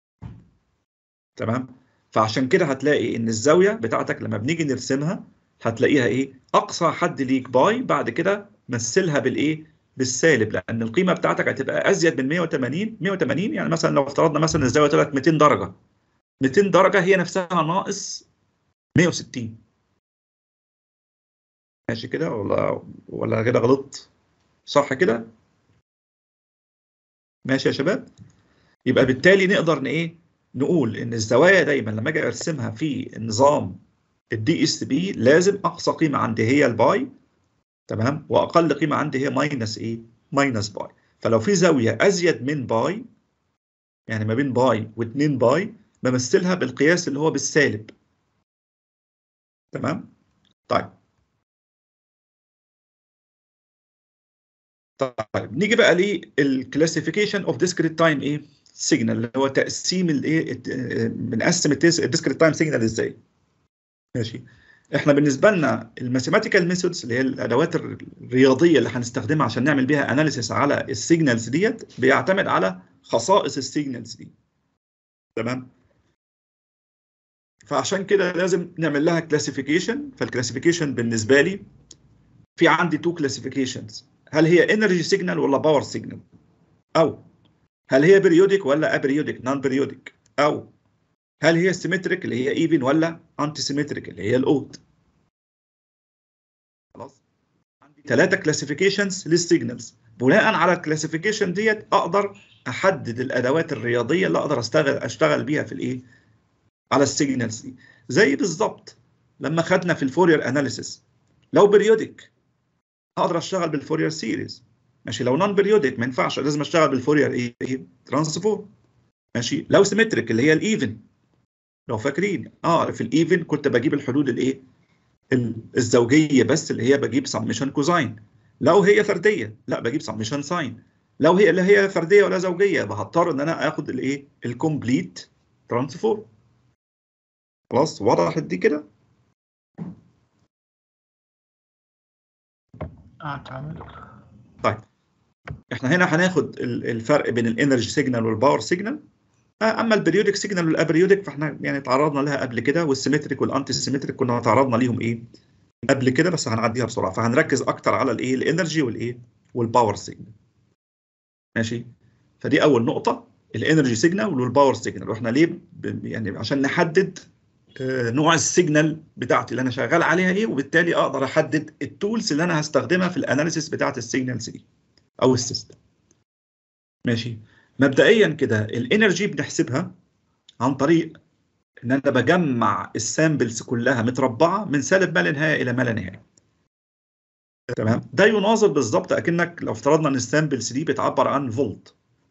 تمام فعشان كده هتلاقي ان الزاويه بتاعتك لما بنيجي نرسمها هتلاقيها ايه اقصى حد ليك باي بعد كده مثلها بالايه بالسالب لان القيمه بتاعتك هتبقى ازيد من 180 180 يعني مثلا لو افترضنا مثلا الزاويه طلعت 200 درجه 200 درجه هي نفسها ناقص 160 ماشي كده ولا ولا كده غلطت صح كده ماشي يا شباب يبقى بالتالي نقدر ن- ايه نقول ان الزوايا دايما لما اجي ارسمها في نظام الدي اس بي لازم اقصى قيمه عندي هي الباي تمام واقل قيمه عندي هي ماينس ايه ماينس باي فلو في زاويه ازيد من باي يعني ما بين باي و2 باي بمثلها بالقياس اللي هو بالسالب تمام طيب طيب نيجي بقى للكلاسيفيكيشن اوف ديسكريت تايم ايه سيجنال اللي هو تقسيم الايه الت- آه، بنقسم الديسكريت تايم سيجنال ازاي ماشي احنا بالنسبه لنا الماثيماتيكال ميثودز اللي هي الادوات الرياضيه اللي هنستخدمها عشان نعمل بيها اناليسيس على السيجنالز ديت بيعتمد على خصائص السيجنالز دي تمام فعشان كده لازم نعمل لها كلاسيفيكيشن فالكلاسيفيكيشن بالنسبه لي في عندي تو كلاسيفيكيشنز هل هي انرجي سيجنال ولا باور سيجنال او هل هي بريودك ولا ابريودك نون بريودك او هل هي سيمتريك اللي هي ايفن ولا انتي سيمتريك اللي هي الاود خلاص عندي ثلاثه كلاسيفيكيشنز للسيجنالز بناء على الكلاسيفيكيشن ديت اقدر احدد الادوات الرياضيه اللي اقدر اشتغل اشتغل بيها في الايه على السيجنالز دي زي بالظبط لما خدنا في الفورير اناليسيس لو بريودك اقدر اشتغل بالفورير سيريز ماشي لو نون بريودك ما ينفعش لازم اشتغل بالفورير ايه ايه ترانسفورم ماشي لو سيمتريك اللي هي الايفن لو فاكرين اه في الايفن كنت بجيب الحدود الايه ال- الزوجيه بس اللي هي بجيب سميشن كوزاين لو هي فرديه لا بجيب سميشن ساين لو هي لا هي فرديه ولا زوجيه بضطر ان انا اخد الايه الكومبليت ترانسفورم خلاص وضحت دي كده اه تمام طيب احنا هنا هناخد ال- الفرق بين الانرجي سيجنال والباور سيجنال اما البريودك سيجنال والابريودك فاحنا يعني تعرضنا لها قبل كده والسيمتريك والانتي سيمتريك كنا تعرضنا ليهم ايه قبل كده بس هنعديها بسرعه فهنركز اكتر على الايه الانرجي والايه والباور سيجنال ماشي فدي اول نقطه الانرجي سيجنال والباور سيجنال واحنا ليه ب- يعني عشان نحدد آه، نوع السيجنال بتاعتي اللي انا شغال عليها ايه وبالتالي اقدر احدد التولز اللي انا هستخدمها في الاناليسيس بتاعت السيجنالز دي او السيستم ماشي مبدئيا كده الانرجي بنحسبها عن طريق ان انا بجمع السامبلز كلها متربعه من سالب ما لا نهايه الى ما لا نهايه تمام ده يناظر بالظبط اكنك لو افترضنا ان السامبلز دي بتعبر عن فولت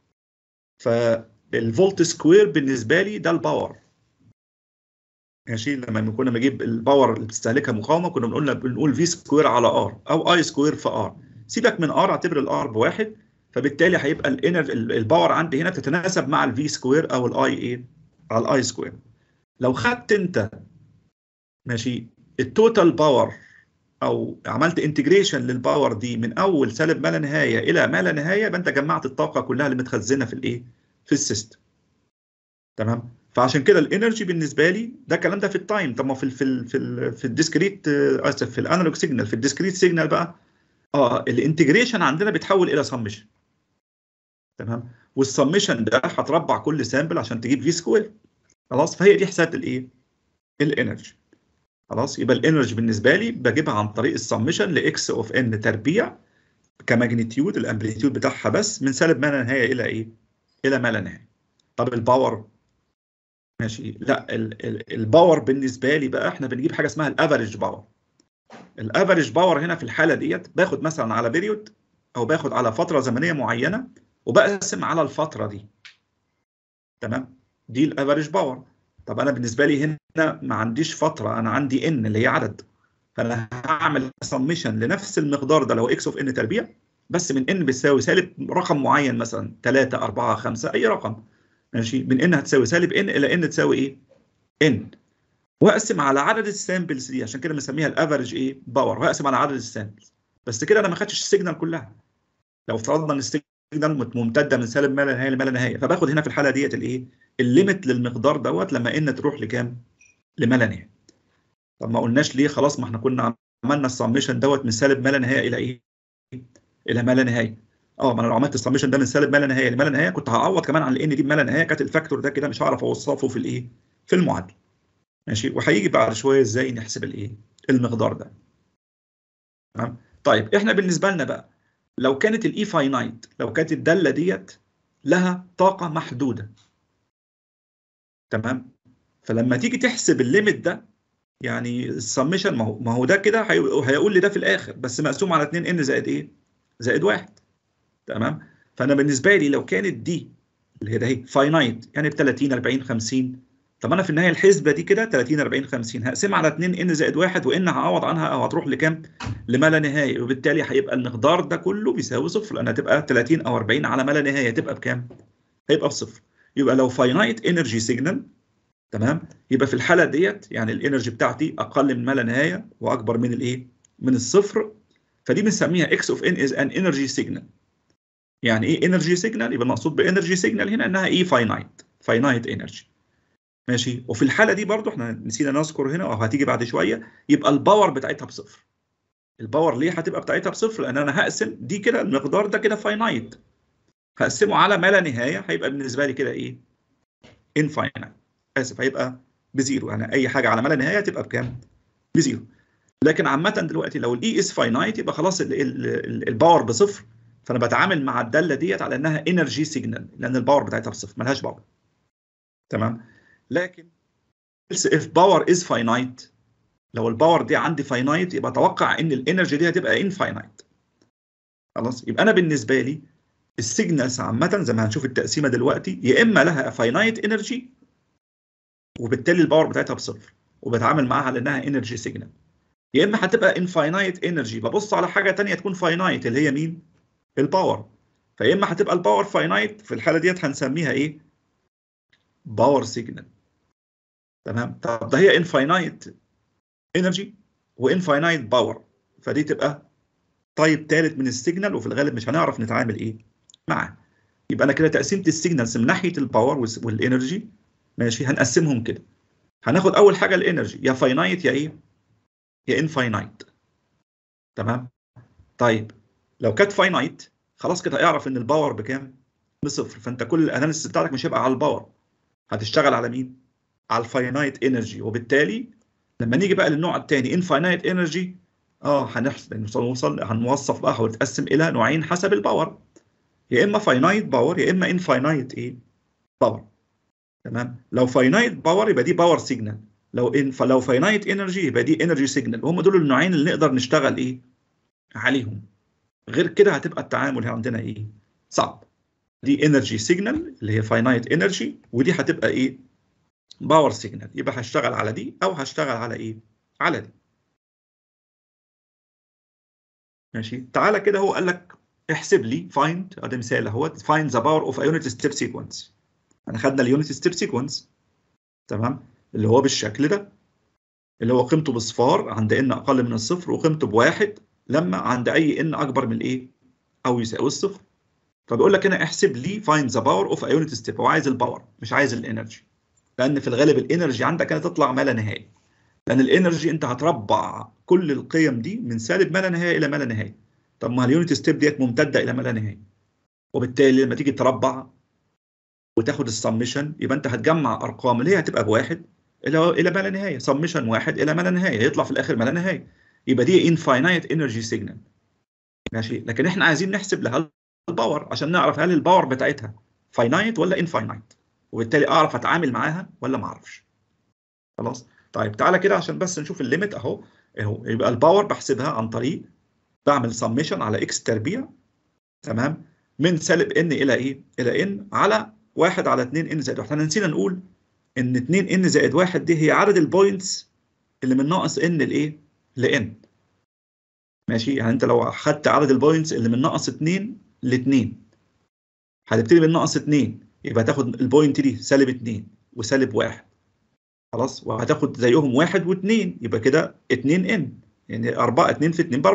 فالفولت سكوير بالنسبه لي ده الباور ماشي لما كنا بنجيب الباور اللي بتستهلكها مقاومه كنا بنقول بنقول في سكوير على ار او اي سكوير في ار سيبك من ار اعتبر الار بواحد فبالتالي هيبقى الانر الباور عندي هنا تتناسب مع الفي سكوير او الاي ايه على الاي سكوير لو خدت انت ماشي التوتال باور او عملت انتجريشن للباور دي من اول سالب ما لا نهايه الى ما لا نهايه يبقى انت جمعت الطاقه كلها اللي متخزنه في الايه في السيستم تمام فعشان كده الانرجي بالنسبه لي ده الكلام ده في التايم طب ما في ال في ال في ال في الديسكريت آه، اسف في الانالوج سيجنال في الديسكريت سيجنال بقى اه الانتجريشن عندنا بيتحول الى سمشن تمام والسمشن ده هتربع كل سامبل عشان تجيب في سكوير خلاص فهي دي حسابه الايه الانرجي خلاص يبقى الانرجي بالنسبه لي بجيبها عن طريق السمشن لاكس اوف ان تربيع كماجنتيود الامبليتيود بتاعها بس من سالب ما لا نهايه الى ايه الى ما لا نهايه طب الباور ماشي لا ال- ال- الباور بالنسبه لي بقى احنا بنجيب حاجه اسمها الافريج باور الافريج باور هنا في الحاله ديت باخد مثلا على بيريود او باخد على فتره زمنيه معينه وبقسم على الفتره دي تمام دي الافريج باور طب انا بالنسبه لي هنا ما عنديش فتره انا عندي ان اللي هي عدد فانا هعمل سميشن لنفس المقدار ده لو اكس اوف ان تربيع بس من ان بتساوي سالب رقم معين مثلا 3 4 5 اي رقم ماشي من ان هتساوي سالب ان الى ان تساوي ايه ان واقسم على عدد السامبلز دي عشان كده بنسميها الافريج ايه باور واقسم على عدد السامبلز بس كده انا ما خدتش السيجنال كلها لو افترضنا ان السيجنال ممتده من سالب ما لا نهايه لما لا نهايه فباخد هنا في الحاله ديت الايه الليميت للمقدار دوت لما ان تروح لكام لما لا نهايه طب ما قلناش ليه خلاص ما احنا كنا عملنا السميشن دوت من سالب ما لا نهايه الى ايه الى ما لا نهايه اه ما انا لو عملت السميشن ده من سالب ما لا نهايه لما لا نهايه كنت هعوض كمان عن الان دي ما لا نهايه كانت الفاكتور ده كده مش هعرف اوصفه في الايه في المعادله ماشي وهيجي بعد شويه ازاي نحسب الايه المقدار ده تمام طيب احنا بالنسبه لنا بقى لو كانت الاي فاينايت لو كانت الداله ديت لها طاقه محدوده تمام فلما تيجي تحسب الليميت ده يعني السمشن ما هو ما هو ده كده هي- هيقول لي ده في الاخر بس مقسوم على 2 ان زائد ايه؟ زائد 1 تمام فانا بالنسبه لي لو كانت دي اللي هي ده اهي فاينايت يعني ب 30 40 50 طب انا في النهايه الحسبه دي كده 30 40 50 هقسمها على 2 ان زائد 1 وان هعوض عنها او هتروح لكام؟ لما لا نهايه وبالتالي هيبقى المقدار ده كله بيساوي صفر لان هتبقى 30 او 40 على ما لا نهايه تبقى بكام؟ هيبقى بصفر يبقى لو فاينايت انرجي سيجنال تمام يبقى في الحاله ديت يعني الانرجي بتاعتي اقل من ما لا نهايه واكبر من الايه؟ من الصفر فدي بنسميها اكس اوف ان از ان انرجي سيجنال يعني ايه انرجي سيجنال؟ يبقى المقصود بانرجي سيجنال هنا انها ايه فاينايت فاينايت انرجي ماشي وفي الحاله دي برضو احنا نسينا نذكر هنا وهتيجي بعد شويه يبقى الباور بتاعتها بصفر الباور ليه هتبقى بتاعتها بصفر لان انا هقسم دي كده المقدار ده كده فاينايت هقسمه على ما لا نهايه هيبقى بالنسبه لي كده ايه انفاينايت اسف هيبقى بزيرو يعني اي حاجه على ما لا نهايه تبقى بكام بزيرو لكن عامه دلوقتي لو الاي اس فاينايت يبقى خلاص ال- ال- ال- الباور بصفر فانا بتعامل مع الداله ديت على انها انرجي سيجنال لان الباور بتاعتها بصفر ملهاش باور تمام لكن if power is finite لو الباور دي عندي فاينايت يبقى اتوقع ان الانرجي دي هتبقى انفاينايت خلاص يبقى انا بالنسبه لي السيجنالز عامه زي ما هنشوف التقسيمه دلوقتي يا اما لها فاينايت انرجي وبالتالي الباور بتاعتها بصفر وبتعامل معاها على انها انرجي سيجنال يا اما هتبقى انفاينايت انرجي ببص على حاجه ثانيه تكون فاينايت اللي هي مين الباور فيا اما هتبقى الباور فاينايت في الحاله ديت هنسميها ايه باور سيجنال تمام طب ده هي انفاينايت انرجي وانفاينايت باور فدي تبقى طيب ثالث من السيجنال وفي الغالب مش هنعرف نتعامل ايه معاه يبقى انا كده تقسيمه السيجنالز من ناحيه الباور والانرجي ماشي هنقسمهم كده هناخد اول حاجه الانرجي يا فاينايت يا ايه يا انفاينايت تمام طيب لو كانت فاينايت خلاص كده اعرف ان الباور بكام بصفر فانت كل الاناليسيس بتاعتك مش هيبقى على الباور هتشتغل على مين على الفاينايت انرجي وبالتالي لما نيجي بقى للنوع الثاني انفاينايت انرجي اه هنحسب نوصل هنوصف بقى وتقسم الى نوعين حسب الباور يا اما فاينايت باور يا اما انفاينايت ايه باور تمام لو فاينايت باور يبقى دي باور سيجنال لو ان فلو فاينايت انرجي يبقى دي انرجي سيجنال وهم دول النوعين اللي نقدر نشتغل ايه عليهم غير كده هتبقى التعامل عندنا ايه صعب دي انرجي سيجنال اللي هي فاينايت انرجي ودي هتبقى ايه باور سيجنال يبقى هشتغل على دي او هشتغل على ايه على دي ماشي تعالى كده هو قال لك احسب لي فايند ادي مثال اهوت فايند ذا باور اوف يونت ستيب سيكونس انا خدنا اليونت ستيب سيكونس تمام اللي هو بالشكل ده اللي هو قيمته بصفار عند ان اقل من الصفر وقيمته بواحد لما عند اي ان اكبر من الايه او يساوي الصفر فبيقول لك هنا احسب لي فايند ذا باور اوف يونت ستيب هو عايز الباور مش عايز الانرجي لان في الغالب الانرجي عندك كانت تطلع ما لا نهايه لان الانرجي انت هتربع كل القيم دي من سالب ما لا نهايه الى ما لا نهايه طب ما اليونت ستيب ديت ممتده الى ما لا نهايه وبالتالي لما تيجي تربع وتاخد السمشن يبقى انت هتجمع ارقام اللي هي هتبقى بواحد الى الى ما لا نهايه سمشن واحد الى ما لا نهايه يطلع في الاخر ما لا نهايه يبقى دي انفاينايت انرجي سيجنال ماشي لكن احنا عايزين نحسب لها الباور عشان نعرف هل الباور بتاعتها فاينايت ولا انفاينايت وبالتالي اعرف اتعامل معاها ولا ما اعرفش خلاص طيب تعالى كده عشان بس نشوف الليميت اهو اهو يبقى الباور بحسبها عن طريق بعمل سميشن على اكس تربيع تمام من سالب ان الى ايه الى ان على 1 على 2 ان زائد 1 احنا نسينا نقول ان 2 ان زائد 1 دي هي عدد البوينتس اللي من ناقص ان لايه لان ماشي يعني انت لو اخدت عدد البوينتس اللي من ناقص 2 ل 2 هتبتدي من ناقص 2 يبقى تاخد البوينت دي سالب 2 وسالب 1 خلاص وهتاخد زيهم 1 و2 يبقى كده 2 ان يعني 4 2 في 2 ب 4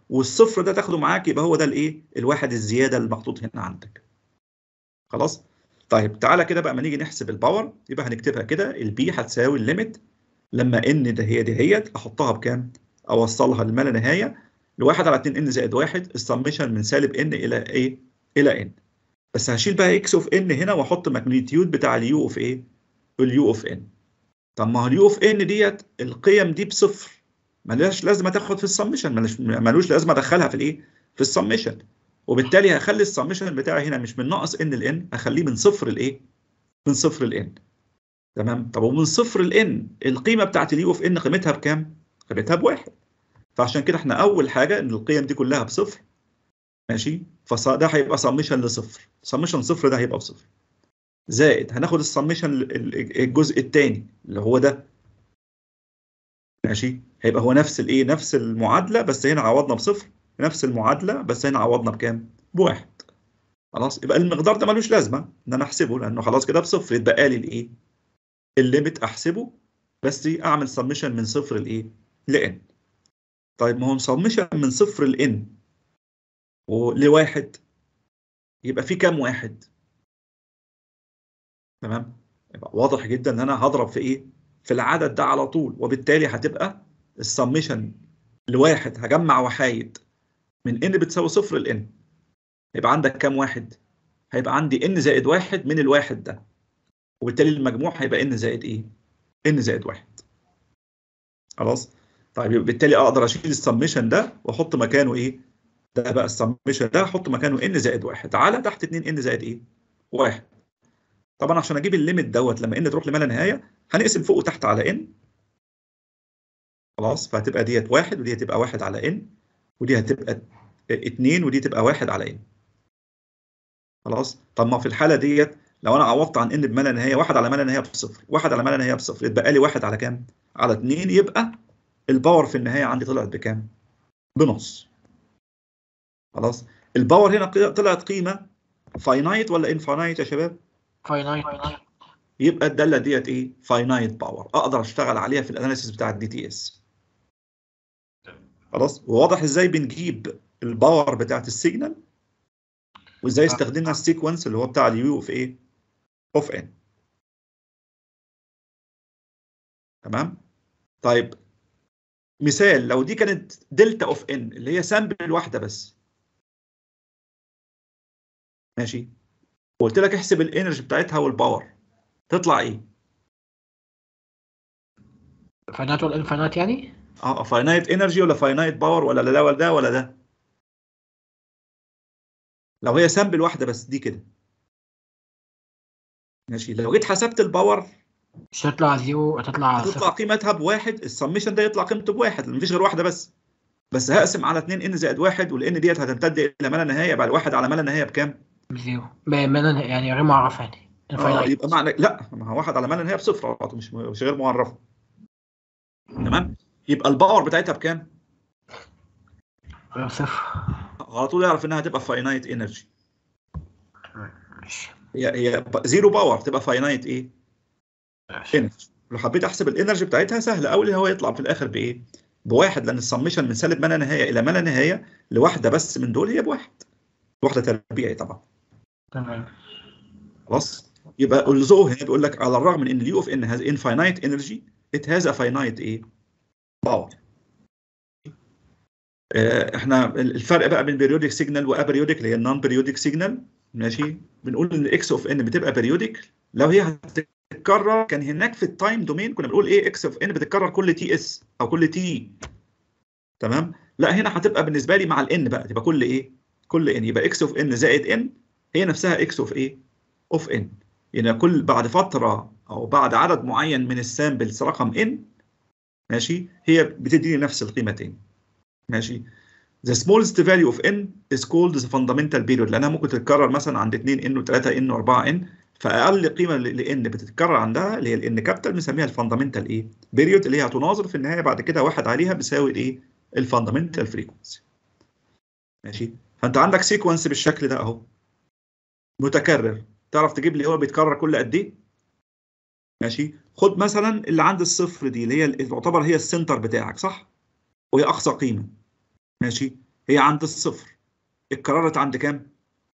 والصفر ده تاخده معاك يبقى هو ده الايه الواحد الزياده اللي محطوط هنا عندك خلاص طيب تعالى كده بقى ما نيجي نحسب الباور يبقى هنكتبها كده البي هتساوي الليميت لما ان ده هي دي هيت احطها بكام اوصلها لما لا نهايه لواحد على 2 ان زائد واحد السمشن من سالب ان الى ايه الى ان بس هشيل بقى اكس اوف ان هنا واحط ماجنتيود بتاع اليو اوف ايه اليو اوف ان طب ما هو اليو اوف ان ديت القيم دي بصفر ملهاش لازمه تاخد في السمشن ملوش ملوش لازمه ادخلها في الايه في السمشن وبالتالي هخلي السمشن بتاعي هنا مش من ناقص ان الان هخليه من صفر الايه من صفر الان تمام طب ومن صفر الان القيمه بتاعت اليو اوف ان قيمتها بكام قيمتها بواحد فعشان كده احنا اول حاجه ان القيم دي كلها بصفر ماشي فده هيبقى سمشن لصفر سمشن صفر ده هيبقى بصفر زائد هناخد السمشن الجزء الثاني اللي هو ده ماشي هيبقى هو نفس الايه نفس المعادله بس هنا عوضنا بصفر نفس المعادله بس هنا عوضنا بكام بواحد خلاص يبقى المقدار ده ملوش لازمه ان انا احسبه لانه خلاص كده بصفر يتبقى لي الايه الليميت احسبه بس اعمل سمشن من صفر لايه لان طيب ما هو سمشن من صفر لان ولواحد يبقى في كام واحد تمام يبقى واضح جدا ان انا هضرب في ايه في العدد ده على طول وبالتالي هتبقى السمشن لواحد هجمع وحايد من ان بتساوي صفر لان يبقى عندك كام واحد هيبقى عندي ان زائد واحد من الواحد ده وبالتالي المجموع هيبقى ان زائد ايه ان زائد واحد خلاص طيب يبقى بالتالي اقدر اشيل السمشن ده واحط مكانه ايه ده بقى السمشن ده احط مكانه ان زائد واحد على تحت 2 ان زائد ايه واحد طبعا عشان اجيب الليميت دوت لما ان تروح لما لا نهايه هنقسم فوق وتحت على ان خلاص فهتبقى ديت واحد ودي هتبقى واحد على ان ودي هتبقى اتنين ودي تبقى واحد على ان خلاص طب ما في الحاله ديت لو انا عوضت عن ان بما لا نهايه واحد على ما لا نهايه بصفر واحد على ما لا نهايه بصفر يتبقى لي واحد على كام؟ على اتنين يبقى الباور في النهايه عندي طلعت بكام؟ بنص خلاص الباور هنا طلعت قيمه فاينايت ولا انفاينايت يا شباب؟ فاينايت يبقى الداله ديت ايه؟ فاينايت باور اقدر اشتغل عليها في الاناليسيس بتاع الدي تي اس خلاص وواضح ازاي بنجيب الباور بتاعت السيجنال وازاي استخدمنا السيكونس اللي هو بتاع اليو اوف ايه؟ اوف ان تمام؟ طيب مثال لو دي كانت دلتا اوف ان اللي هي سامبل واحده بس ماشي وقلت لك احسب الانرجي بتاعتها والباور تطلع ايه؟ فاينايت ولا انفاينايت يعني؟ اه فاينايت انرجي ولا فاينايت باور ولا ده ولا ده ولا ده؟ لو هي سامبل واحده بس دي كده ماشي لو جيت حسبت الباور مش هتطلع زيرو هتطلع هتطلع صفر قيمتها بواحد السمشن ده يطلع قيمته بواحد لان مفيش غير واحده بس بس هقسم على 2 ان زائد واحد والان ديت هتمتد الى ما لا نهايه يبقى الواحد على ما لا نهايه بكام؟ بزيرو ب- من- يعني غير معرف يعني اه انفاينايت يبقى معنى لا ما هو واحد على ما لا نهايه بصفر على طول، مش مش غير معرفه تمام؟ يبقى الباور بتاعتها بكام؟ غير صفر على طول يعرف انها هتبقى فاينايت انرجي ماشي هي هي ب- زيرو باور تبقى فاينايت ايه؟ ماشي انرجي لو حبيت احسب الانرجي بتاعتها سهله قوي هو يطلع في الاخر بايه؟ بواحد لان السمشن من سالب ما لا نهايه الى ما لا نهايه لواحده بس من دول هي بواحد واحده تربيعي طبعا تمام خلاص يبقى الزو هنا بيقول لك على الرغم من ان اليو اوف ان هاز infinite energy it has a finite ايه؟ باور احنا الفرق بقى بين periodic signal وابريودك اللي هي النون periodic signal ماشي بنقول ان اكس اوف ان بتبقى periodic لو هي هتتكرر كان هناك في التايم دومين كنا بنقول ايه اكس اوف ان بتتكرر كل تي اس او كل تي تمام لا هنا هتبقى بالنسبه لي مع الان بقى تبقى كل ايه كل ان يبقى اكس اوف ان زائد ان هي نفسها اكس اوف ايه اوف ان يعني كل بعد فتره او بعد عدد معين من السامبلز رقم ان ماشي هي بتديني نفس القيمه تاني ماشي The smallest value of n is called the fundamental period لأنها ممكن تتكرر مثلا عند 2 n و3 n و4 n فأقل قيمة ل n بتتكرر عندها اللي هي ال n كابيتال بنسميها الفاندامنتال إيه؟ بيريود اللي هي هتناظر في النهاية بعد كده واحد عليها بيساوي الإيه؟ الفاندامنتال فريكونسي. ماشي؟ فأنت عندك سيكونس بالشكل ده أهو متكرر تعرف تجيب لي هو بيتكرر كل قد إيه؟ ماشي؟ خد مثلا اللي عند الصفر دي اللي هي اللي تعتبر هي السنتر بتاعك صح؟ وهي أقصى قيمة. ماشي هي عند الصفر اتكررت عند كام؟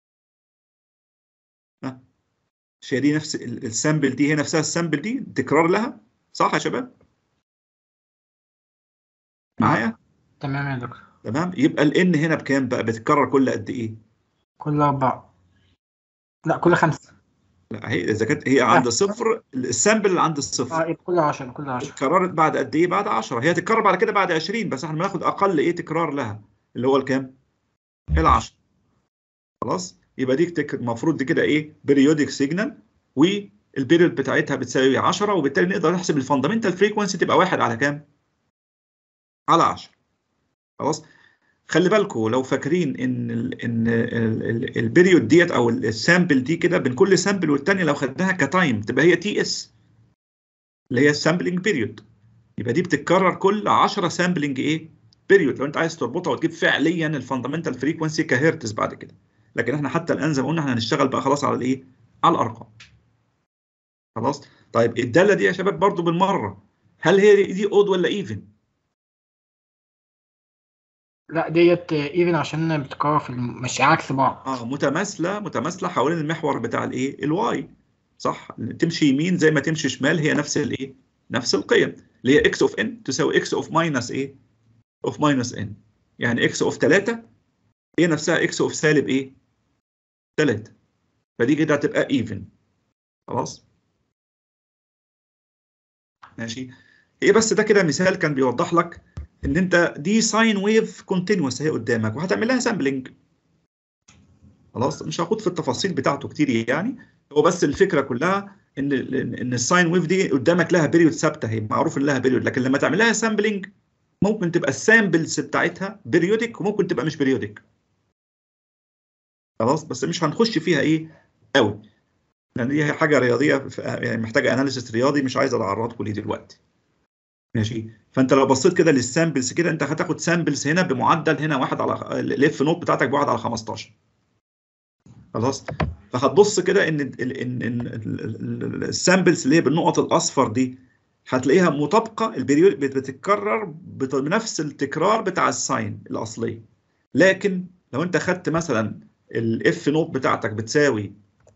ها مش هي دي نفس ال- السامبل دي هي نفسها السامبل دي تكرار لها صح يا شباب؟ معايا؟ تمام يا دكتور تمام يبقى الان هنا بكام بقى بتتكرر كل قد ايه؟ كل أربعة لا كل خمسة لا هي اذا كانت هي عند صفر السامبل اللي عند الصفر اه يبقى كل عشرة كل عشرة اتكررت بعد قد ايه؟ بعد 10 هي تتكرر بعد كده بعد 20 بس احنا بناخد اقل ايه تكرار لها اللي هو الكام؟ ال 10 خلاص؟ يبقى دي تك- المفروض دي كده ايه؟ بيريودك سيجنال والبيريود بتاعتها بتساوي 10 وبالتالي نقدر نحسب الفاندامنتال فريكونسي تبقى واحد على كام؟ على 10 خلاص؟ خلي بالكم لو فاكرين ان ال ان ال- ال- البيريود ديت او السامبل دي كده بين كل سامبل والتانيه لو خدناها كتايم تبقى هي تي اس اللي هي السامبلنج بيريود يبقى دي بتتكرر كل 10 سامبلنج ايه بيريود لو انت عايز تربطها وتجيب فعليا الفاندامنتال فريكونسي كهيرتز بعد كده لكن احنا حتى الان زي ما قلنا احنا هنشتغل بقى خلاص على الايه على الارقام خلاص طيب الداله دي يا شباب برضو بالمره هل هي دي اود ولا ايفن لا ديت ايفن عشان بتكرر في الم... مش عكس بعض اه متماثله متماثله حوالين المحور بتاع الايه الواي صح تمشي يمين زي ما تمشي شمال هي نفس الايه نفس القيم اللي هي اكس اوف ان تساوي اكس اوف ماينس ايه اوف ماينس ان يعني اكس اوف 3 هي نفسها اكس اوف سالب ايه 3 فدي كده هتبقى ايفن خلاص ماشي هي بس ده كده مثال كان بيوضح لك ان انت دي ساين ويف كونتينوس اهي قدامك وهتعمل لها سامبلنج خلاص مش هاخد في التفاصيل بتاعته كتير يعني هو بس الفكره كلها ان ان الساين ويف دي قدامك لها بيريود ثابته هي معروف ان لها بيريود لكن لما تعمل لها سامبلنج ممكن تبقى السامبلز بتاعتها بيريودك وممكن تبقى مش بيريودك خلاص بس مش هنخش فيها ايه قوي لان دي حاجه رياضيه ف- يعني محتاجه اناليسيس رياضي مش عايز اعرضكم ليه دلوقتي ماشي فانت لو بصيت كده للسامبلز كده انت هتاخد سامبلز هنا بمعدل هنا واحد على الاف نوت بتاعتك بواحد على 15 خلاص فهتبص كده ان ال- ان ان السامبلز اللي هي بالنقط الاصفر دي هتلاقيها مطابقه البريود بت- بتتكرر بت- بنفس التكرار بتاع الساين الاصليه لكن لو انت خدت مثلا الاف نوت بتاعتك بتساوي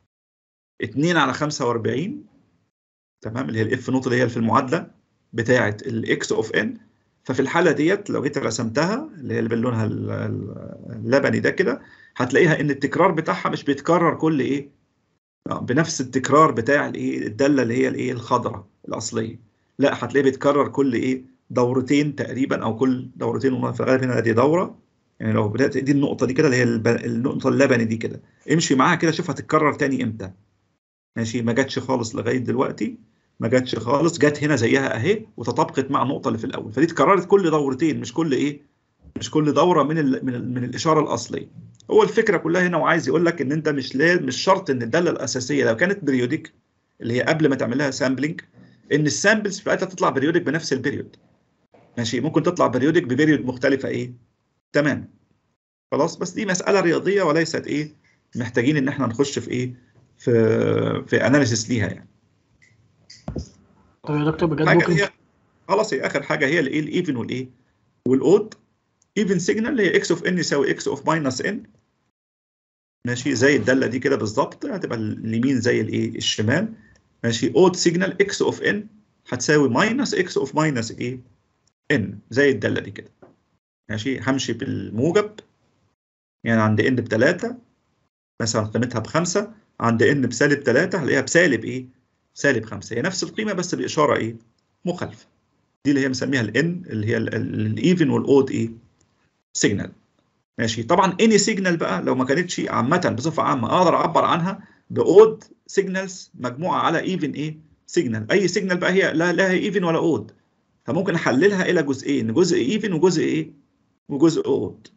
2 على 45 تمام اللي هي الاف نوت اللي هي في المعادله بتاعه الاكس اوف ان ففي الحاله ديت لو جيت رسمتها اللي هي اللي باللونها ال- ال- اللبني ده كده هتلاقيها ان التكرار بتاعها مش بيتكرر كل ايه آه، بنفس التكرار بتاع الايه الداله اللي هي الايه الخضراء الاصليه لا هتلاقيه بيتكرر كل ايه دورتين تقريبا او كل دورتين ونص في الغالب هنا دي دوره يعني لو بدات دي النقطه دي كده اللي هي الب- النقطه اللبني دي كده امشي معاها كده شوف هتتكرر تاني امتى ماشي ما جاتش خالص لغايه دلوقتي ما جاتش خالص جت هنا زيها اهي وتطابقت مع النقطه اللي في الاول فدي اتكررت كل دورتين مش كل ايه مش كل دوره من ال من, ال من الاشاره الاصليه هو الفكره كلها هنا وعايز يقول لك ان انت مش لازم مش شرط ان الداله الاساسيه لو كانت بريودك اللي هي قبل ما تعمل لها سامبلنج ان السامبلز بتاعتها تطلع بريودك بنفس البريود ماشي ممكن تطلع بريودك ببريود مختلفه ايه تمام خلاص بس دي مساله رياضيه وليست ايه محتاجين ان احنا نخش في ايه في في اناليسيس ليها يعني طب يا دكتور بجد حاجه ممكن هي خلاص هي اخر حاجه هي الايه الايفن والايه والاود ايفن سيجنال اللي هي اكس اوف ان يساوي اكس اوف ماينس ان ماشي زي الداله دي كده بالظبط هتبقى اليمين زي الايه الشمال ماشي اود سيجنال اكس اوف ان هتساوي ماينس اكس اوف ماينس ايه ان زي الداله دي كده ماشي همشي بالموجب يعني عند ان بثلاثة مثلا قيمتها بخمسة عند ان بسالب ثلاثة هلاقيها بسالب ايه؟ سالب خمسة هي نفس القيمة بس بإشارة ايه؟ مخالفة دي اللي هي مسميها الان اللي هي الايفن والاود ايه؟ سيجنال ماشي طبعا اني سيجنال بقى لو ما كانتش عامة بصفة عامة اقدر اعبر عنها باود سيجنالز مجموعة على ايفن ايه؟ سيجنال اي سيجنال بقى هي لا لها ايفن ولا اود فممكن احللها الى جزئين جزء ايفن وجزء ايه؟ وجزء اود